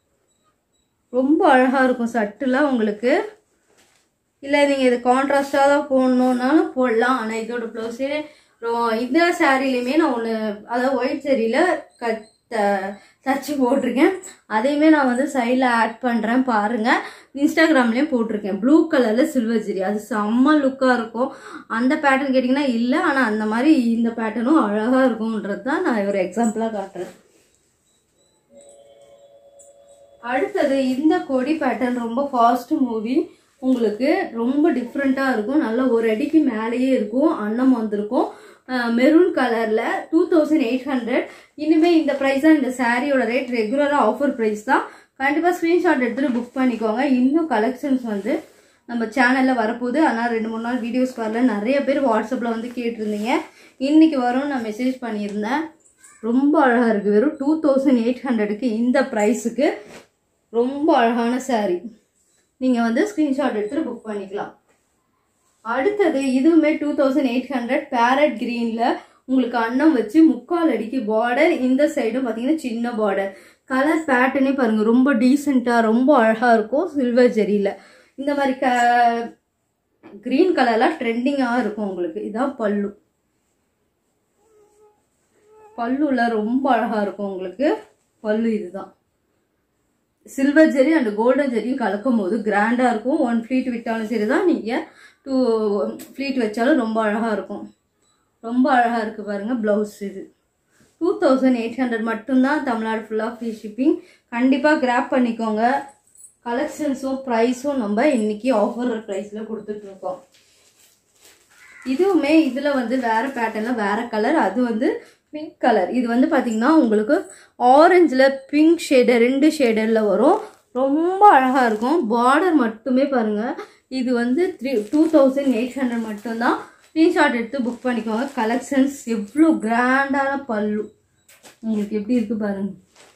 ரொம்ப அழகாக இருக்கும் சட்டுலாம் உங்களுக்கு இல்லை நீங்கள் இது கான்ட்ராஸ்டாக தான் போடணுன்னாலும் போடலாம் ஆனால் இதோட ப்ளவுஸே இந்த சாரீலையுமே நான் ஒன்று அதாவது ஒயிட் சாரியில் கட் தச்சு போட்டிருக்கேன் அதையுமே நான் வந்து சைடில் ஆட் பண்ணுறேன் பாருங்கள் இன்ஸ்டாகிராம்லேயும் போட்டிருக்கேன் ப்ளூ கலரில் சில்வர் ஜெரி அது செம்ம லுக்காக இருக்கும் அந்த பேட்டர்ன் கேட்டிங்கன்னா இல்லை ஆனால் அந்த மாதிரி இந்த பேட்டர்னும் அழகாக இருக்கும்ன்றது தான் நான் ஒரு எக்ஸாம்பிளாக காட்டுறேன் அடுத்தது இந்த கொடி பேட்டர்ன் ரொம்ப ஃபாஸ்ட் மூவி உங்களுக்கு ரொம்ப டிஃப்ரெண்ட்டாக இருக்கும் நல்ல ஒரு அடிக்கு மேலேயே இருக்கும் அன்னம் வந்திருக்கும் மெரூன் கலரில் டூ தௌசண்ட் எயிட் ஹண்ட்ரட் இனிமேல் இந்த ப்ரைஸ் தான் இந்த சாரியோட ரேட் ரெகுலராக ஆஃபர் ப்ரைஸ் தான் கண்டிப்பாக ஸ்க்ரீன்ஷாட் எடுத்துகிட்டு புக் பண்ணிக்கோங்க இன்னும் கலெக்ஷன்ஸ் வந்து நம்ம சேனலில் வரப்போகுது ஆனால் ரெண்டு மூணு நாள் வீடியோஸ் வரல நிறைய பேர் வாட்ஸ்அப்பில் வந்து கேட்டிருந்தீங்க இன்னைக்கு வரும் நான் மெசேஜ் பண்ணியிருந்தேன் ரொம்ப அழகாக இருக்குது வெறும் டூ தௌசண்ட் எயிட் ஹண்ட்ரடுக்கு இந்த ப்ரைஸுக்கு ரொம்ப அழகான saree நீங்கள் வந்து ஸ்க்ரீன்ஷாட் எடுத்துகிட்டு புக் பண்ணிக்கலாம் அடுத்தது இதுவுமே two thousand eight hundred parrot க்ரீனில் உங்களுக்கு அன்னம் வச்சு முக்கால் அடிக்கு பார்டர் இந்த சைடும் பார்த்தீங்கன்னா சின்ன பார்டர் கலர் பேட்டர்னே பாருங்கள் ரொம்ப டீசெண்டாக ரொம்ப அழகாக இருக்கும் சில்வர் ஜெரியில் இந்த மாதிரி க க்ரீன் கலர்லாம் ட்ரெண்டிங்காக இருக்கும் உங்களுக்கு இதான் பல்லு பல்லுல ரொம்ப அழகா இருக்கும் உங்களுக்கு பல்லு இதுதான் சில்வர் ஜெரி அண்ட் கோல்டன் ஜெரியும் கலக்கும் போது கிராண்டா இருக்கும் ஒன் ஃப்ளீட் விட்டாலும் சரி தான் நீங்க டூ ஃப்ளீட் வச்சாலும் ரொம்ப அழகா இருக்கும் ரொம்ப அழகா இருக்கு பாருங்க பிளவுஸ் இது டூ தௌசண்ட் எயிட் ஹண்ட்ரட் மட்டும்தான் தமிழ்நாடு ஃபுல்லாக ஃப்ரீ ஷிப்பிங் கண்டிப்பாக கிராப் பண்ணிக்கோங்க கலெக்ஷன்ஸும் ப்ரைஸும் நம்ம இன்னைக்கு ஆஃபர் ப்ரைஸில் கொடுத்துட்ருக்கோம் இதுவுமே இதில் வந்து வேறு பேட்டர்னில் வேறு கலர் அது வந்து பிங்க் கலர் இது வந்து பார்த்திங்கன்னா உங்களுக்கு ஆரஞ்சில் பிங்க் ஷேடு ரெண்டு ஷேடரில் வரும் ரொம்ப அழகாக இருக்கும் பார்டர் மட்டுமே பாருங்கள் இது வந்து three two thousand eight hundred மட்டும்தான் ஸ்க்ரீன்ஷாட் எடுத்து புக் பண்ணிக்கோங்க கலெக்ஷன்ஸ் எவ்வளோ கிராண்டான பல்லு உங்களுக்கு எப்படி இருக்கு பாருங்க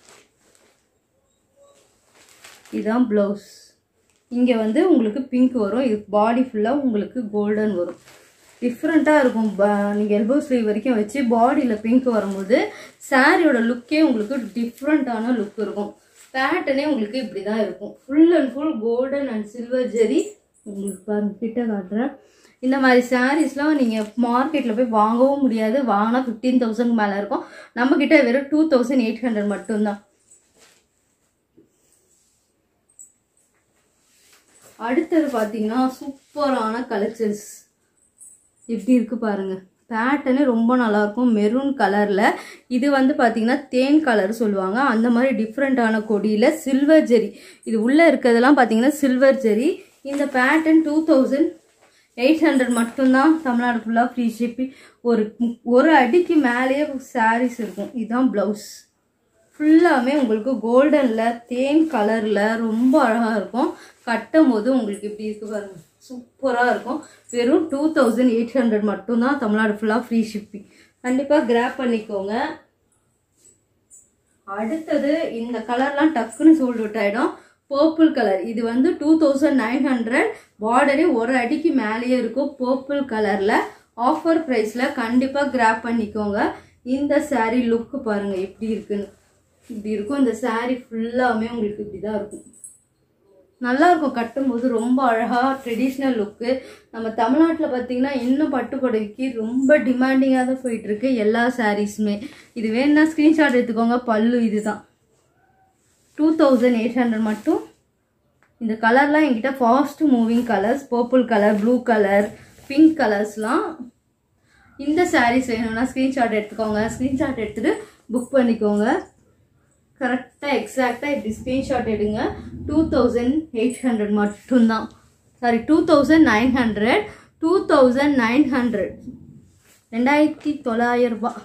இதுதான் ப்ளவுஸ் இங்கே வந்து உங்களுக்கு பிங்க் வரும் இது பாடி ஃபுல்லாக உங்களுக்கு கோல்டன் வரும் டிஃப்ரெண்ட்டாக இருக்கும் நீங்கள் எல்போ ஸ்லீவ் வரைக்கும் வச்சு பாடியில் பிங்க் வரும்போது சாரியோட லுக்கே உங்களுக்கு டிஃப்ரெண்ட்டான லுக் இருக்கும் பேட்டர்னே உங்களுக்கு இப்படி தான் இருக்கும் full and full golden and silver ஜெரி உங்களுக்கு பாருங்க கிட்ட காட்டுறேன் இந்த மாதிரி சாரீஸ்லாம் நீங்கள் மார்க்கெட்டில் போய் வாங்கவும் முடியாது வாங்கினா ஃபிஃப்டீன் தௌசண்ட் மேலே இருக்கும் நம்மக்கிட்ட வெறும் டூ தௌசண்ட் எயிட் ஹண்ட்ரட் மட்டும்தான் அடுத்தது பார்த்தீங்கன்னா சூப்பரான கலெக்ஷன்ஸ் எப்படி இருக்கு பாருங்க பேட்டர்னு ரொம்ப நல்லா இருக்கும் மெரூன் கலர்ல இது வந்து பாத்தீங்கன்னா தேன் கலர் சொல்லுவாங்க அந்த மாதிரி டிஃப்ரெண்டான கொடியில சில்வர் ஜெரி இது உள்ள இருக்கிறதெல்லாம் பாத்தீங்கன்னா சில்வர் ஜெரி இந்த pattern two thousand eight hundred மட்டும்தான் தமிழ்நாடு ஃபுல்லாக ஃப்ரீ ஷிப்பிங் ஒரு ஒரு அடிக்கு மேலேயே சாரீஸ் இருக்கும் இதுதான் ப்ளவுஸ் ஃபுல்லாமே உங்களுக்கு கோல்டனில் தேன் கலரில் ரொம்ப அழகாக இருக்கும் கட்டும் போது உங்களுக்கு இப்படி இருக்கு பாருங்க சூப்பராக இருக்கும் வெறும் டூ தௌசண்ட் எயிட் ஹண்ட்ரட் மட்டும்தான் தமிழ்நாடு ஃபுல்லாக ஃப்ரீ ஷிப்பிங் கண்டிப்பாக கிராப் பண்ணிக்கோங்க அடுத்தது இந்த கலர்லாம் டக்குன்னு சோல்ட் அவுட் ஆகிடும் பர்பிள் கலர் இது வந்து டூ தௌசண்ட் நைன் ஹண்ட்ரட் பார்டரே ஒரு அடிக்கு மேலேயே இருக்கும் பர்பிள் கலரில் ஆஃபர் ப்ரைஸில் கண்டிப்பாக கிராப் பண்ணிக்கோங்க இந்த saree லுக்கு பாருங்கள் எப்படி இருக்குன்னு இப்படி இருக்கும் இந்த saree ஃபுல்லாமே உங்களுக்கு இப்படி தான் இருக்கும் நல்லா இருக்கும் கட்டும்போது ரொம்ப அழகாக ட்ரெடிஷ்னல் லுக்கு நம்ம தமிழ்நாட்டில் பார்த்தீங்கன்னா இன்னும் பட்டு புடவைக்கு ரொம்ப டிமாண்டிங்காக தான் போயிட்டு இருக்கு எல்லா சாரீஸுமே இது வேணும்னா ஸ்க்ரீன்ஷாட் எடுத்துக்கோங்க பல்லு இதுதான் டூ தௌசண்ட் எயிட் ஹண்ட்ரட் மட்டும் இந்த கலர்லாம் என்கிட்ட fast moving colours purple colour blue colour pink கலர்ஸ்லாம் இந்த சாரீஸ் வேணும்னா ஸ்க்ரீன்ஷாட் எடுத்துக்கோங்க ஸ்க்ரீன்ஷாட் எடுத்துட்டு புக் பண்ணிக்கோங்க கரெக்டாக எக்ஸாக்டாக இப்படி ஸ்க்ரீன்ஷாட் எடுங்க டூ தௌசண்ட் எயிட் ஹண்ட்ரட் மட்டும்தான் sorry two thousand nine hundred two thousand nine hundred ரெண்டாயிரத்தி தொள்ளாயிரம் ரூபாய்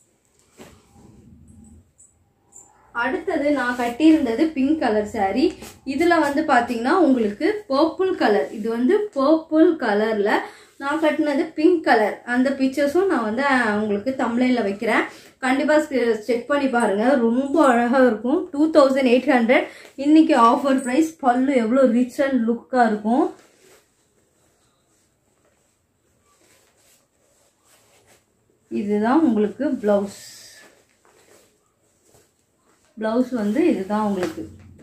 அடுத்தது நான் கட்டியிருந்தது பிங்க் கலர் saree இதுல வந்து பாத்தீங்கன்னா உங்களுக்கு பர்பிள் கலர் இது வந்து பர்பிள் கலர்ல நான் கட்டினது பிங்க் கலர் அந்த பிக்சர்ஸும் நான் வந்து அஹ், உங்களுக்கு தமிழில் வைக்கிறேன் கண்டிப்பாக செக் பண்ணி பாருங்க ரொம்ப அழகாக இருக்கும் டூ தௌசண்ட் எயிட் ஹண்ட்ரட் இன்னைக்கு ஆஃபர் ப்ரைஸ் பல்லு எவ்வளோ ரிச் அண்ட் லுக்காக இருக்கும் இதுதான் உங்களுக்கு ப்ளவுஸ் ப்ளவுஸ் வந்து இதுதான் உங்களுக்கு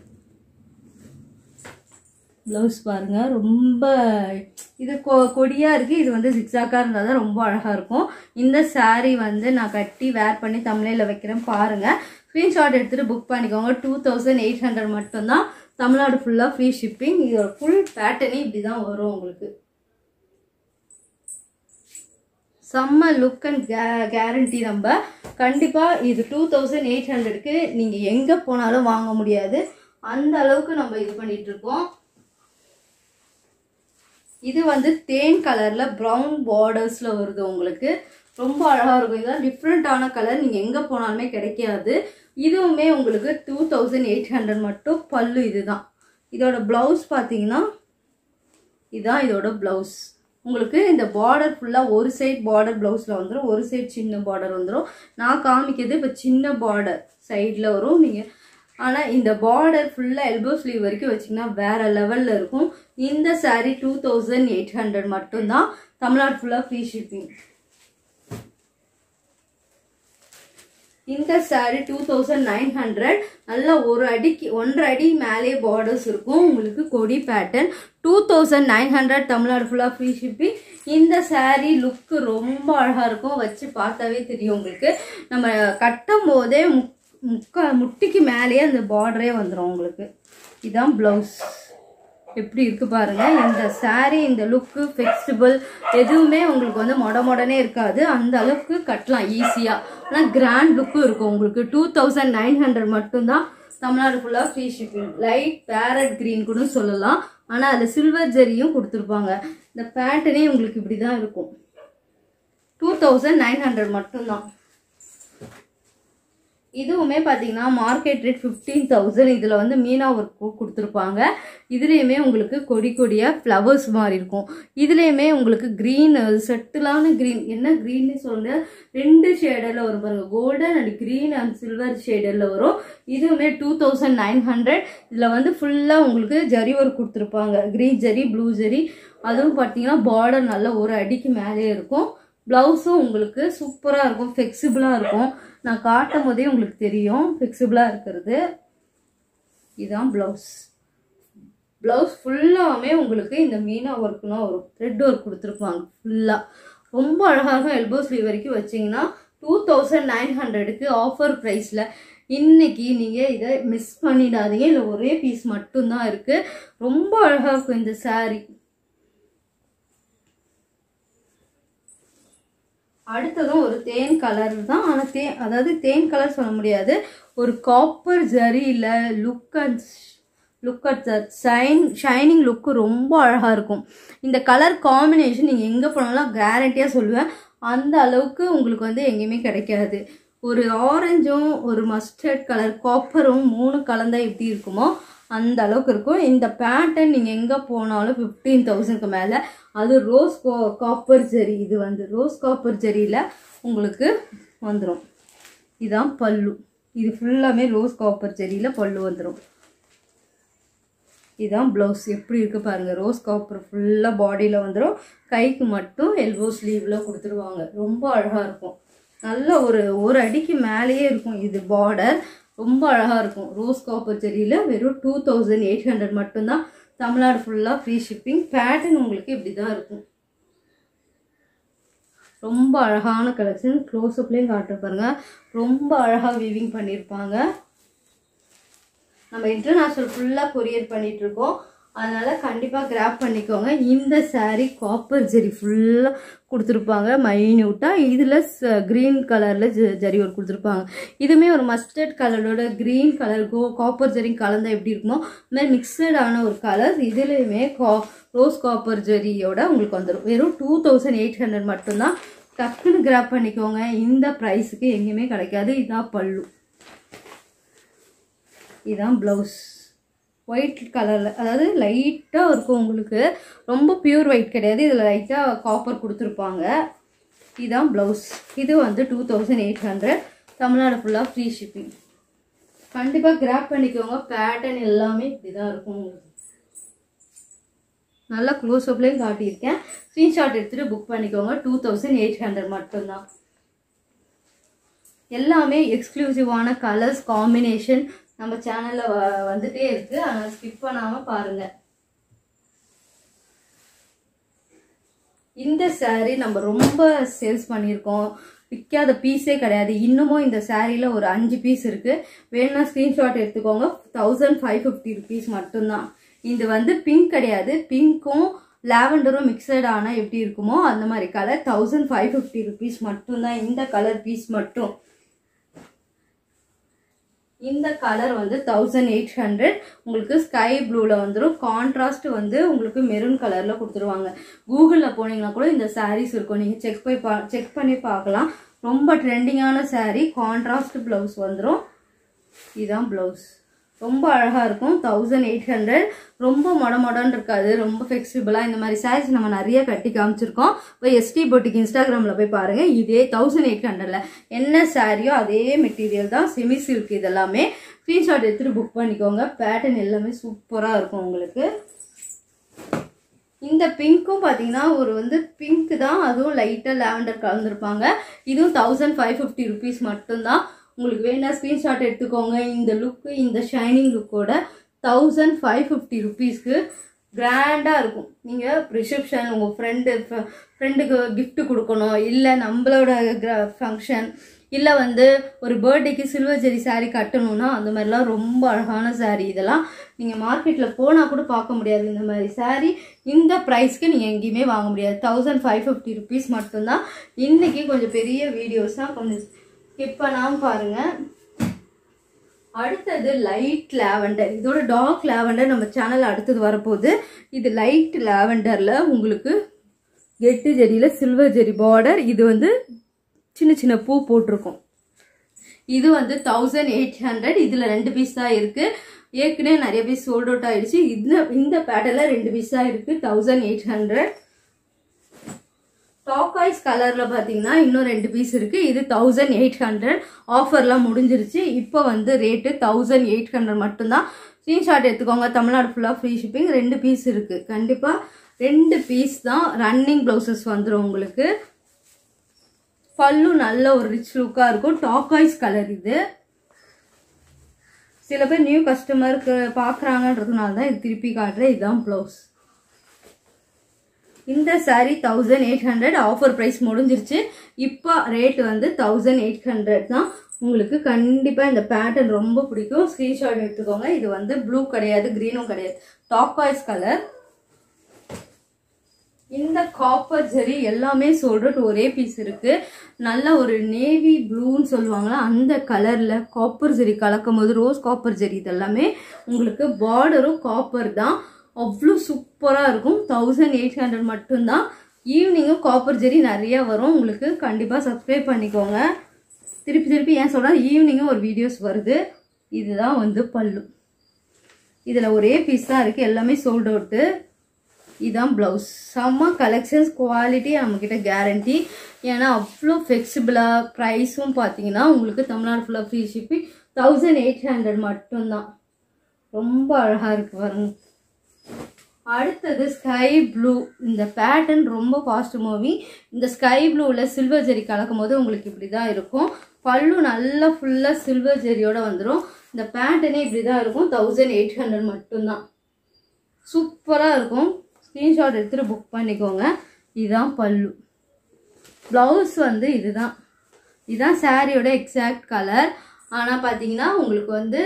ப்ளவுஸ் பாருங்க ரொம்ப இது கொ கொடியாக இருக்குது இது வந்து ஜிக்ஸாக்காக இருந்தால் தான் ரொம்ப அழகாக இருக்கும் இந்த saree வந்து நான் கட்டி வேர் பண்ணி தமிழில் வைக்கிறேன் பாருங்கள் ஸ்க்ரீன்ஷாட் எடுத்துகிட்டு புக் பண்ணிக்கோங்க டூ தௌசண்ட் எயிட் ஹண்ட்ரட் மட்டும்தான் தமிழ்நாடு ஃபுல்லாக ஃப்ரீ ஷிப்பிங் இதோட ஃபுல் பேட்டர்னே இப்படி தான் வரும் உங்களுக்கு செம்ம லுக் அண்ட் கேரண்டி நம்ம கண்டிப்பாக இது டூ தௌசண்ட் எயிட் ஹண்ட்ரடுக்கு நீங்கள் எங்கே போனாலும் வாங்க முடியாது அந்த அளவுக்கு நம்ம இது பண்ணிட்டு இருக்கோம் இது வந்து தேன் கலர்ல ப்ரௌன் பார்டர்ஸ்ல வருது உங்களுக்கு ரொம்ப அழகா இருக்கும் இதுதான் டிஃப்ரெண்டான கலர் நீங்க எங்க போனாலுமே கிடைக்காது இதுவுமே உங்களுக்கு டூ தௌசண்ட் எயிட் ஹண்ட்ரட் மட்டும் பல்லு இதுதான் இதோட பிளவுஸ் பார்த்தீங்கன்னா இதுதான் இதோட பிளவுஸ் உங்களுக்கு இந்த பார்டர் ஃபுல்லாக ஒரு சைடு பார்டர் ப்ளவுஸில் வந்துடும் ஒரு சைடு சின்ன பார்டர் வந்துடும் நான் காமிக்கிறது இப்போ சின்ன பார்டர் சைடில் வரும் நீங்கள் ஆனால் இந்த பார்டர் ஃபுல்லாக எல்போ ஸ்லீவ் வரைக்கும் வச்சிங்கன்னா வேற லெவலில் இருக்கும் இந்த saree two thousand eight hundred மட்டும்தான் தமிழ்நாடு ஃபுல்லாக ஃப்ரீ ஷிப்பிங் இந்த saree two thousand nine hundred நல்லா ஒரு அடிக்கு ஒன்றரை அடி மேலே பார்டர்ஸ் இருக்கும் உங்களுக்கு கொடி pattern two thousand nine hundred Tamil Nadu ஃபுல்லாக ஃப்ரீ ஷிப்பிங் இந்த saree லுக்கு ரொம்ப அழகாக இருக்கும் வச்சு பார்த்தாவே தெரியும் உங்களுக்கு நம்ம கட்டும் போதே முக் முக்கா முட்டிக்கு மேலேயே அந்த பார்டரே வந்துடும் உங்களுக்கு இதான் ப்ளவுஸ் எப்படி இருக்கு பாருங்க இந்த saree இந்த லுக்கு ஃபிளெக்சிபிள் எதுவுமே உங்களுக்கு வந்து மொட மொடனே இருக்காது அந்த அளவுக்கு கட்டலாம் ஈஸியாக ஆனால் கிராண்ட் லுக்கும் இருக்கும் உங்களுக்கு டூ தௌசண்ட் நைன் ஹண்ட்ரட் மட்டும்தான் தமிழ்நாடு ஃபுல்லாக free shipping light parrot green கூட சொல்லலாம் ஆனால் அதில் சில்வர் ஜெரியும் கொடுத்துருப்பாங்க இந்த பேட்டர்னே உங்களுக்கு இப்படி தான் இருக்கும் டூ தௌசண்ட் நைன் ஹண்ட்ரட் மட்டும்தான் இதுவுமே பார்த்தீங்கன்னா மார்க்கெட் ரேட் ஃபிஃப்டீன் தௌசண்ட் இதில் வந்து மீனா ஒர்க் கொடுத்துருப்பாங்க இதுலேயுமே உங்களுக்கு கொடி கொடியாக ஃப்ளவர்ஸ் மாதிரி இருக்கும் இதுலேயுமே உங்களுக்கு க்ரீன் செட்டிலான க்ரீன் என்ன க்ரீன்னு சொல்லுங்க ரெண்டு ஷேடரில் வரும் பாருங்க golden and green and silver ஷேடரில் வரும் இதுவுமே டூ தௌசண்ட் நைன் ஹண்ட்ரட் இதில் வந்து ஃபுல்லாக உங்களுக்கு ஜரி ஒர்க் கொடுத்துருப்பாங்க க்ரீன் ஜரி ப்ளூ ஜரி அதுவும் பார்த்தீங்கன்னா பார்டர் நல்ல ஒரு அடிக்கு மேலே இருக்கும் ப்ளவுஸும் உங்களுக்கு சூப்பராக இருக்கும் ஃப்ளெக்சிபிளாக இருக்கும் நான் காட்டும் போதே உங்களுக்கு தெரியும் ஃப்ளெக்சிபிளாக இருக்கிறது இதுதான் ப்ளவுஸ் ப்ளவுஸ் ஃபுல்லாகவே உங்களுக்கு இந்த மீனா ஒர்க்லாம் வரும் த்ரெட் ஒர்க் கொடுத்துருப்பாங்க ஃபுல்லாக ரொம்ப அழகாக எல்போ ஸ்லீவ் வரைக்கும் வச்சிங்கன்னா டூ தௌசண்ட் நைன் ஹண்ட்ரடுக்கு ஆஃபர் ப்ரைஸில் இன்னைக்கு நீங்கள் இதை மிஸ் பண்ணிடாதீங்க இல்லை ஒரே பீஸ் மட்டும்தான் இருக்குது ரொம்ப அழகாக இருக்கும் இந்த saree அடுத்ததும் ஒரு தேன் கலர் தான் ஆனால் தே அதாவது தேன் கலர் சொல்ல முடியாது ஒரு காப்பர் ஜரியில் look and look at the shine shining look ரொம்ப அழகாக இருக்கும் இந்த கலர் காம்பினேஷன் நீங்கள் எங்கே போனாலும் கேரண்டியாக சொல்லுவேன் அந்த அளவுக்கு உங்களுக்கு வந்து எங்கேயுமே கிடைக்காது ஒரு ஆரஞ்சும் ஒரு மஸ்டர்ட் கலர் காப்பரும் மூணு கலந்தா எப்படி இருக்குமோ அந்த அளவுக்கு இருக்கும் இந்த பேட்டர்ன் நீங்கள் எங்கே போனாலும் ஃபிஃப்டீன் தௌசண்ட்க்கு மேலே அது ரோஸ் கோ காப்பர் ஜெரி இது வந்து ரோஸ் காப்பர் ஜெரியில் உங்களுக்கு வந்துடும் இதான் பல்லு இது ஃபுல்லாமே ரோஸ் காப்பர் ஜெரியில் பல்லு வந்துடும் இதான் ப்ளவுஸ் எப்படி இருக்கு பாருங்க ரோஸ் காப்பர் ஃபுல்லாக பாடியில் வந்துடும் கைக்கு மட்டும் எல்போ ஸ்லீவில் கொடுத்துருவாங்க ரொம்ப அழகாக இருக்கும் நல்ல ஒரு ஒரு அடிக்கு மேலேயே இருக்கும் இது பார்டர் ரொம்ப அழகாக இருக்கும் ரோஸ் காப்பர் செடியில் வெறும் டூ தௌசண்ட் எயிட் ஹண்ட்ரட் மட்டும்தான் தமிழ்நாடு ஃபுல்லாக ஃப்ரீ ஷிப்பிங் பேட்டர்ன் உங்களுக்கு இப்படி தான் இருக்கும் ரொம்ப அழகான கலெக்ஷன் க்ளோஸ்அப்லேயும் காட்டுற பாருங்க ரொம்ப அழகாக வீவிங் பண்ணியிருப்பாங்க நம்ம இன்டர்நேஷ்னல் ஃபுல்லாக கொரியர் பண்ணிட்டு இருக்கோம் அதனால கண்டிப்பாக கிராப் பண்ணிக்கோங்க இந்த saree காப்பர் ஜெரி ஃபுல்லாக கொடுத்துருப்பாங்க மைன்யூட்டாக இதில் க்ரீன் கலரில் ஜரி ஒர்க் கொடுத்துருப்பாங்க இதுவுமே ஒரு மஸ்டர்ட் கலரோட க்ரீன் கலர் கோ காப்பர் ஜெரி கலந்தா எப்படி இருக்குமோ இந்த மாதிரி மிக்சடான ஒரு கலர் இதுலேயுமே கா ரோஸ் காப்பர் ஜெரியோட உங்களுக்கு வந்துடும் வெறும் டூ தௌசண்ட் எயிட் ஹண்ட்ரட் மட்டும்தான் டக்குன்னு கிராப் பண்ணிக்கோங்க இந்த ப்ரைஸுக்கு எங்கேயுமே கிடைக்காது இதான் பல்லு இதான் ப்ளவுஸ் ஒயிட் கலரில் அதாவது லைட்டாக இருக்கும் உங்களுக்கு ரொம்ப பியூர் ஒயிட் கிடையாது இதில் லைட்டாக காப்பர் கொடுத்துருப்பாங்க இதுதான் ப்ளவுஸ் இது வந்து two thousand eight hundred Tamil Nadu ஃபுல்லாக ஃப்ரீ ஷிப்பிங் கண்டிப்பாக கிராப் பண்ணிக்கோங்க பேட்டர்ன் எல்லாமே இப்படி தான் இருக்கும் உங்களுக்கு நல்லா க்ளோஸ்அப்லேயும் காட்டியிருக்கேன் ஸ்க்ரீன்ஷாட் எடுத்துகிட்டு புக் பண்ணிக்கோங்க டூ தௌசண்ட் எயிட் ஹண்ட்ரட் மட்டும்தான் எல்லாமே எக்ஸ்க்ளூசிவான கலர்ஸ் காம்பினேஷன் நம்ம சேனலில் வ வந்துட்டே இருக்கு அதனால் ஸ்கிப் பண்ணாமல் பாருங்கள் இந்த saree நம்ம ரொம்ப சேல்ஸ் பண்ணியிருக்கோம் விற்காத பீஸே கிடையாது இன்னமும் இந்த சாரியில் ஒரு அஞ்சு பீஸ் இருக்குது வேணும்னா ஸ்க்ரீன்ஷாட் எடுத்துக்கோங்க தௌசண்ட் ஃபைவ் ஃபிஃப்டி ருபீஸ் மட்டும்தான் இது வந்து பிங்க் கிடையாது பிங்க்கும் லாவெண்டரும் மிக்சட் ஆனால் எப்படி இருக்குமோ அந்த மாதிரி colour thousand five fifty rupees மட்டும்தான் இந்த கலர் பீஸ் மட்டும் இந்த கலர் வந்து தௌசண்ட் எயிட் ஹண்ட்ரட் உங்களுக்கு ஸ்கை ப்ளூவில் வந்துடும் கான்ட்ராஸ்ட் வந்து உங்களுக்கு மெரூன் கலரில் கொடுத்துருவாங்க கூகுளில் போனீங்கன்னா கூட இந்த sarees இருக்கும் நீங்கள் செக் போய் பா செக் பண்ணி பார்க்கலாம் ரொம்ப ட்ரெண்டிங்கான saree கான்ட்ராஸ்ட் ப்ளவுஸ் வந்துடும் இதுதான் ப்ளவுஸ் ரொம்ப அழகாக இருக்கும் தௌசண்ட் எயிட் ஹண்ட்ரட் ரொம்ப மொட மொடன்னு இருக்காது ரொம்ப ஃப்ளெக்சிபிளாக இந்த மாதிரி sarees நம்ம நிறைய கட்டி காமிச்சிருக்கோம் இப்போ எஸ்டி பொட்டிக்கு இன்ஸ்டாகிராமில் போய் பாருங்கள் இதே தௌசண்ட் எயிட் ஹண்ட்ரடில் என்ன சாரியோ அதே மெட்டீரியல் தான் செமி சில்க் இதெல்லாமே ஸ்க்ரீன்ஷாட் எடுத்துகிட்டு புக் பண்ணிக்கோங்க பேட்டர்ன் எல்லாமே சூப்பராக இருக்கும் உங்களுக்கு இந்த பிங்க்கும் பார்த்தீங்கன்னா ஒரு வந்து பிங்க் தான் அதுவும் லைட்டாக லாவெண்டர் கலந்துருப்பாங்க இதுவும் தௌசண்ட் ஃபைவ் ஃபிஃப்டி ருபீஸ் மட்டும்தான் உங்களுக்கு வேணா ஸ்க்ரீன்ஷாட் எடுத்துக்கோங்க இந்த லுக்கு இந்த ஷைனிங் லுக்கோட தௌசண்ட் ஃபைவ் ஃபிஃப்டி ருபீஸ்க்கு கிராண்டாக இருக்கும் நீங்கள் ரிசப்ஷன் உங்கள் ஃப்ரெண்டு ஃப்ரெண்டுக்கு gift கொடுக்கணும் இல்லை நம்மளோட ஃபங்க்ஷன் இல்லை வந்து ஒரு பர்த்டேக்கு சில்வர் ஜெரி saree கட்டணும்னா அந்த மாதிரிலாம் ரொம்ப அழகான saree இதெல்லாம் நீங்கள் மார்க்கெட்டில் போனால் கூட பார்க்க முடியாது இந்த மாதிரி saree இந்த ப்ரைஸ்க்கு நீங்கள் எங்கேயுமே வாங்க முடியாது தௌசண்ட் ஃபைவ் ஃபிஃப்டி ருபீஸ் மட்டும்தான் இன்றைக்கி கொஞ்சம் பெரிய வீடியோஸாக கொஞ்சம் ஸ்கிப் பண்ணாமல் பாருங்கள் அடுத்தது லைட் லாவெண்டர் இதோட டார்க் லாவெண்டர் நம்ம சேனல் அடுத்தது வரப்போகுது இது லைட் லாவெண்டரில் உங்களுக்கு கெட்டு ஜெரியில் சில்வர் ஜெரி பார்டர் இது வந்து சின்ன சின்ன பூ போட்டிருக்கும் இது வந்து தௌசண்ட் எயிட் ஹண்ட்ரட் இதில் ரெண்டு பீஸ் தான் இருக்குது ஏற்கனவே நிறைய பீஸ் சோல்ட் அவுட் ஆயிடுச்சு இந்த இந்த பேட்டர்னில் ரெண்டு பீஸ் தான் இருக்குது தௌசண்ட் எயிட் ஹண்ட்ரட் டாக்காய்ஸ் கலரில் பார்த்தீங்கன்னா இன்னும் ரெண்டு பீஸ் இருக்குது இது தௌசண்ட் எயிட் ஹண்ட்ரட் ஆஃபர்லாம் முடிஞ்சிருச்சு இப்போ வந்து ரேட்டு தௌசண்ட் எயிட் ஹண்ட்ரட் மட்டும்தான் ஸ்க்ரீன்ஷாட் எடுத்துக்கோங்க தமிழ்நாடு ஃபுல்லாக ஃப்ரீ ஷிப்பிங் ரெண்டு பீஸ் இருக்குது கண்டிப்பாக ரெண்டு பீஸ் தான் ரன்னிங் ப்ளவுசஸ் வந்துடும் உங்களுக்கு பல்லு நல்ல ஒரு ரிச் லுக்காக இருக்கும் டாக்காய்ஸ் கலர் இது சில பேர் நியூ கஸ்டமருக்கு பார்க்குறாங்கன்றதுனால தான் இது திருப்பி காட்டுறேன் இதுதான் ப்ளவுஸ் இந்த saree thousand eight hundred offer price முடிஞ்சிருச்சு இப்போ ரேட் வந்து தௌசண்ட் எயிட் ஹண்ட்ரட் தான் உங்களுக்கு கண்டிப்பாக இந்த பேட்டர்ன் ரொம்ப பிடிக்கும் ஸ்க்ரீன்ஷாட் எடுத்துக்கோங்க இது வந்து ப்ளூ கிடையாது க்ரீனும் கிடையாது டாக்காய்ஸ் கலர் இந்த காப்பர் ஜெரி எல்லாமே சொல்றது ஒரே பீஸ் இருக்கு நல்ல ஒரு நேவி ப்ளூன்னு சொல்லுவாங்களா அந்த கலர்ல காப்பர் ஜெரி கலக்கும் போது ரோஸ் காப்பர் ஜெரி இதெல்லாமே உங்களுக்கு பார்டரும் காப்பர் தான் அவ்வளோ சூப்பராக இருக்கும் தௌசண்ட் எயிட் ஹண்ட்ரட் மட்டும்தான் ஈவினிங்கும் காப்பர் ஜெரி நிறைய வரும் உங்களுக்கு கண்டிப்பாக சப்ஸ்கிரைப் பண்ணிக்கோங்க திருப்பி திருப்பி ஏன் சொல்கிறேன் ஈவினிங்கும் ஒரு வீடியோஸ் வருது இதுதான் வந்து பல்லு இதில் ஒரே பீஸ் தான் இருக்குது எல்லாமே சோல்ட் அவுட்டு இதான் ப்ளவுஸ் செம்ம கலெக்ஷன்ஸ் குவாலிட்டி நம்மக்கிட்ட கேரண்டி ஏன்னா அவ்வளோ ஃப்ளெக்சிபிளாக ப்ரைஸும் பார்த்தீங்கன்னா உங்களுக்கு தமிழ்நாடு ஃபுல்லாக free shipping thousand eight hundred மட்டும்தான் ரொம்ப அழகாக இருக்கு பாருங்க அடுத்தது ஸ்கை ப்ளூ இந்த பேட்டர்ன் ரொம்ப ஃபாஸ்ட் மூவிங் இந்த ஸ்கை ப்ளூவில் சில்வர் ஜெரி கலக்கும் போது உங்களுக்கு இப்படி தான் இருக்கும் பல்லு நல்லா ஃபுல்லாக சில்வர் ஜெரியோட வந்துடும் இந்த பேட்டர்னே இப்படி தான் இருக்கும் தௌசண்ட் எயிட் ஹண்ட்ரட் மட்டும்தான் சூப்பராக இருக்கும் ஸ்க்ரீன்ஷாட் எடுத்துகிட்டு புக் பண்ணிக்கோங்க இதுதான் பல்லு ப்ளவுஸ் வந்து இதுதான் இதுதான் சாரியோட எக்ஸாக்ட் கலர் ஆனால் பார்த்தீங்கன்னா உங்களுக்கு வந்து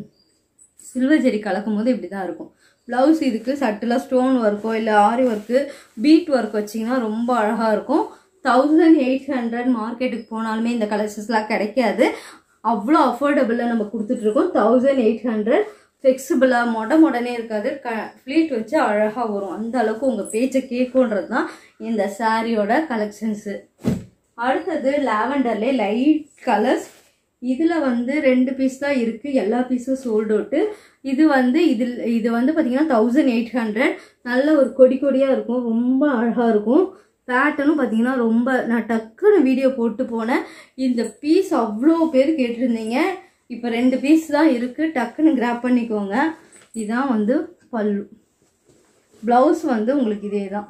சில்வர் ஜெரி கலக்கும் போது இப்படி தான் இருக்கும் ப்ளவுஸ் இதுக்கு சட்டிலாக ஸ்டோன் ஒர்க்கோ இல்லை ஆரி ஒர்க்கு பீட் ஒர்க் வச்சிங்கன்னா ரொம்ப அழகாக இருக்கும் தௌசண்ட் எயிட் ஹண்ட்ரட் மார்க்கெட்டுக்கு போனாலுமே இந்த கலெக்ஷன்ஸ்லாம் கிடைக்காது அவ்வளோ அஃபோர்டபுளாக நம்ம கொடுத்துட்ருக்கோம் தௌசண்ட் எயிட் ஹண்ட்ரட் ஃப்ளெக்சிபிளாக மொட மொடனே இருக்காது க ஃப்ளீட் வச்சு அழகாக வரும் அந்த அளவுக்கு உங்கள் பேச்சை கேட்குன்றது தான் இந்த சாரியோட கலெக்ஷன்ஸு அடுத்தது லாவெண்டர்லேயே லைட் கலர்ஸ் இதில் வந்து ரெண்டு பீஸ் தான் இருக்குது எல்லா பீஸும் சோல்ட் அவுட்டு இது வந்து இதில் இது வந்து பார்த்தீங்கன்னா தௌசண்ட் எயிட் ஹண்ட்ரட் நல்ல ஒரு கொடி கொடியாக இருக்கும் ரொம்ப அழகாக இருக்கும் பேட்டர்னும் பார்த்தீங்கன்னா ரொம்ப நான் டக்குன்னு வீடியோ போட்டு போனேன் இந்த பீஸ் அவ்வளோ பேர் கேட்டிருந்தீங்க இப்போ ரெண்டு பீஸ் தான் இருக்குது டக்குன்னு கிராப் பண்ணிக்கோங்க இதுதான் வந்து பல்லு ப்ளவுஸ் வந்து உங்களுக்கு இதே தான்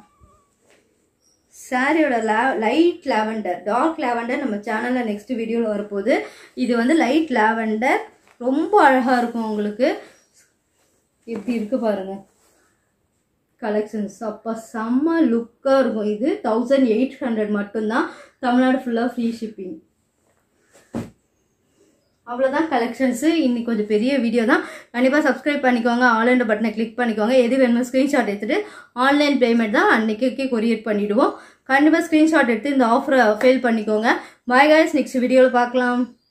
சாரியோட லா லைட் லாவெண்டர் டார்க் லாவெண்டர் நம்ம சேனலில் நெக்ஸ்ட் வீடியோவில் வரப்போகுது இது வந்து லைட் லாவெண்டர் ரொம்ப அழகாக இருக்கும் உங்களுக்கு எப்படி இருக்கு பாருங்க கலெக்ஷன்ஸ் அப்போ செம்ம லுக்காக இருக்கும் இது தௌசண்ட் எயிட் ஹண்ட்ரட் மட்டும்தான் தமிழ்நாடு ஃபுல்லாக ஃப்ரீ ஷிப்பிங் அவ்வளோதான் கலெக்ஷன்ஸு இன்னைக்கு கொஞ்சம் பெரிய வீடியோ தான் கண்டிப்பாக சப்ஸ்கிரைப் பண்ணிக்கோங்க ஆன்லைன் பட்டனை கிளிக் பண்ணிக்கோங்க எது வேணுமோ ஸ்க்ரீன்ஷாட் எடுத்துகிட்டு ஆன்லைன் பேமெண்ட் தான் அன்றைக்கே கொரியர் பண்ணிவிடுவோம் கண்டிப்பாக ஸ்க்ரீன்ஷாட் எடுத்து இந்த ஆஃபரை ஃபெயில் பண்ணிக்கோங்க பாய் காய்ஸ் நெக்ஸ்ட் வீடியோவில் பார்க்கலாம்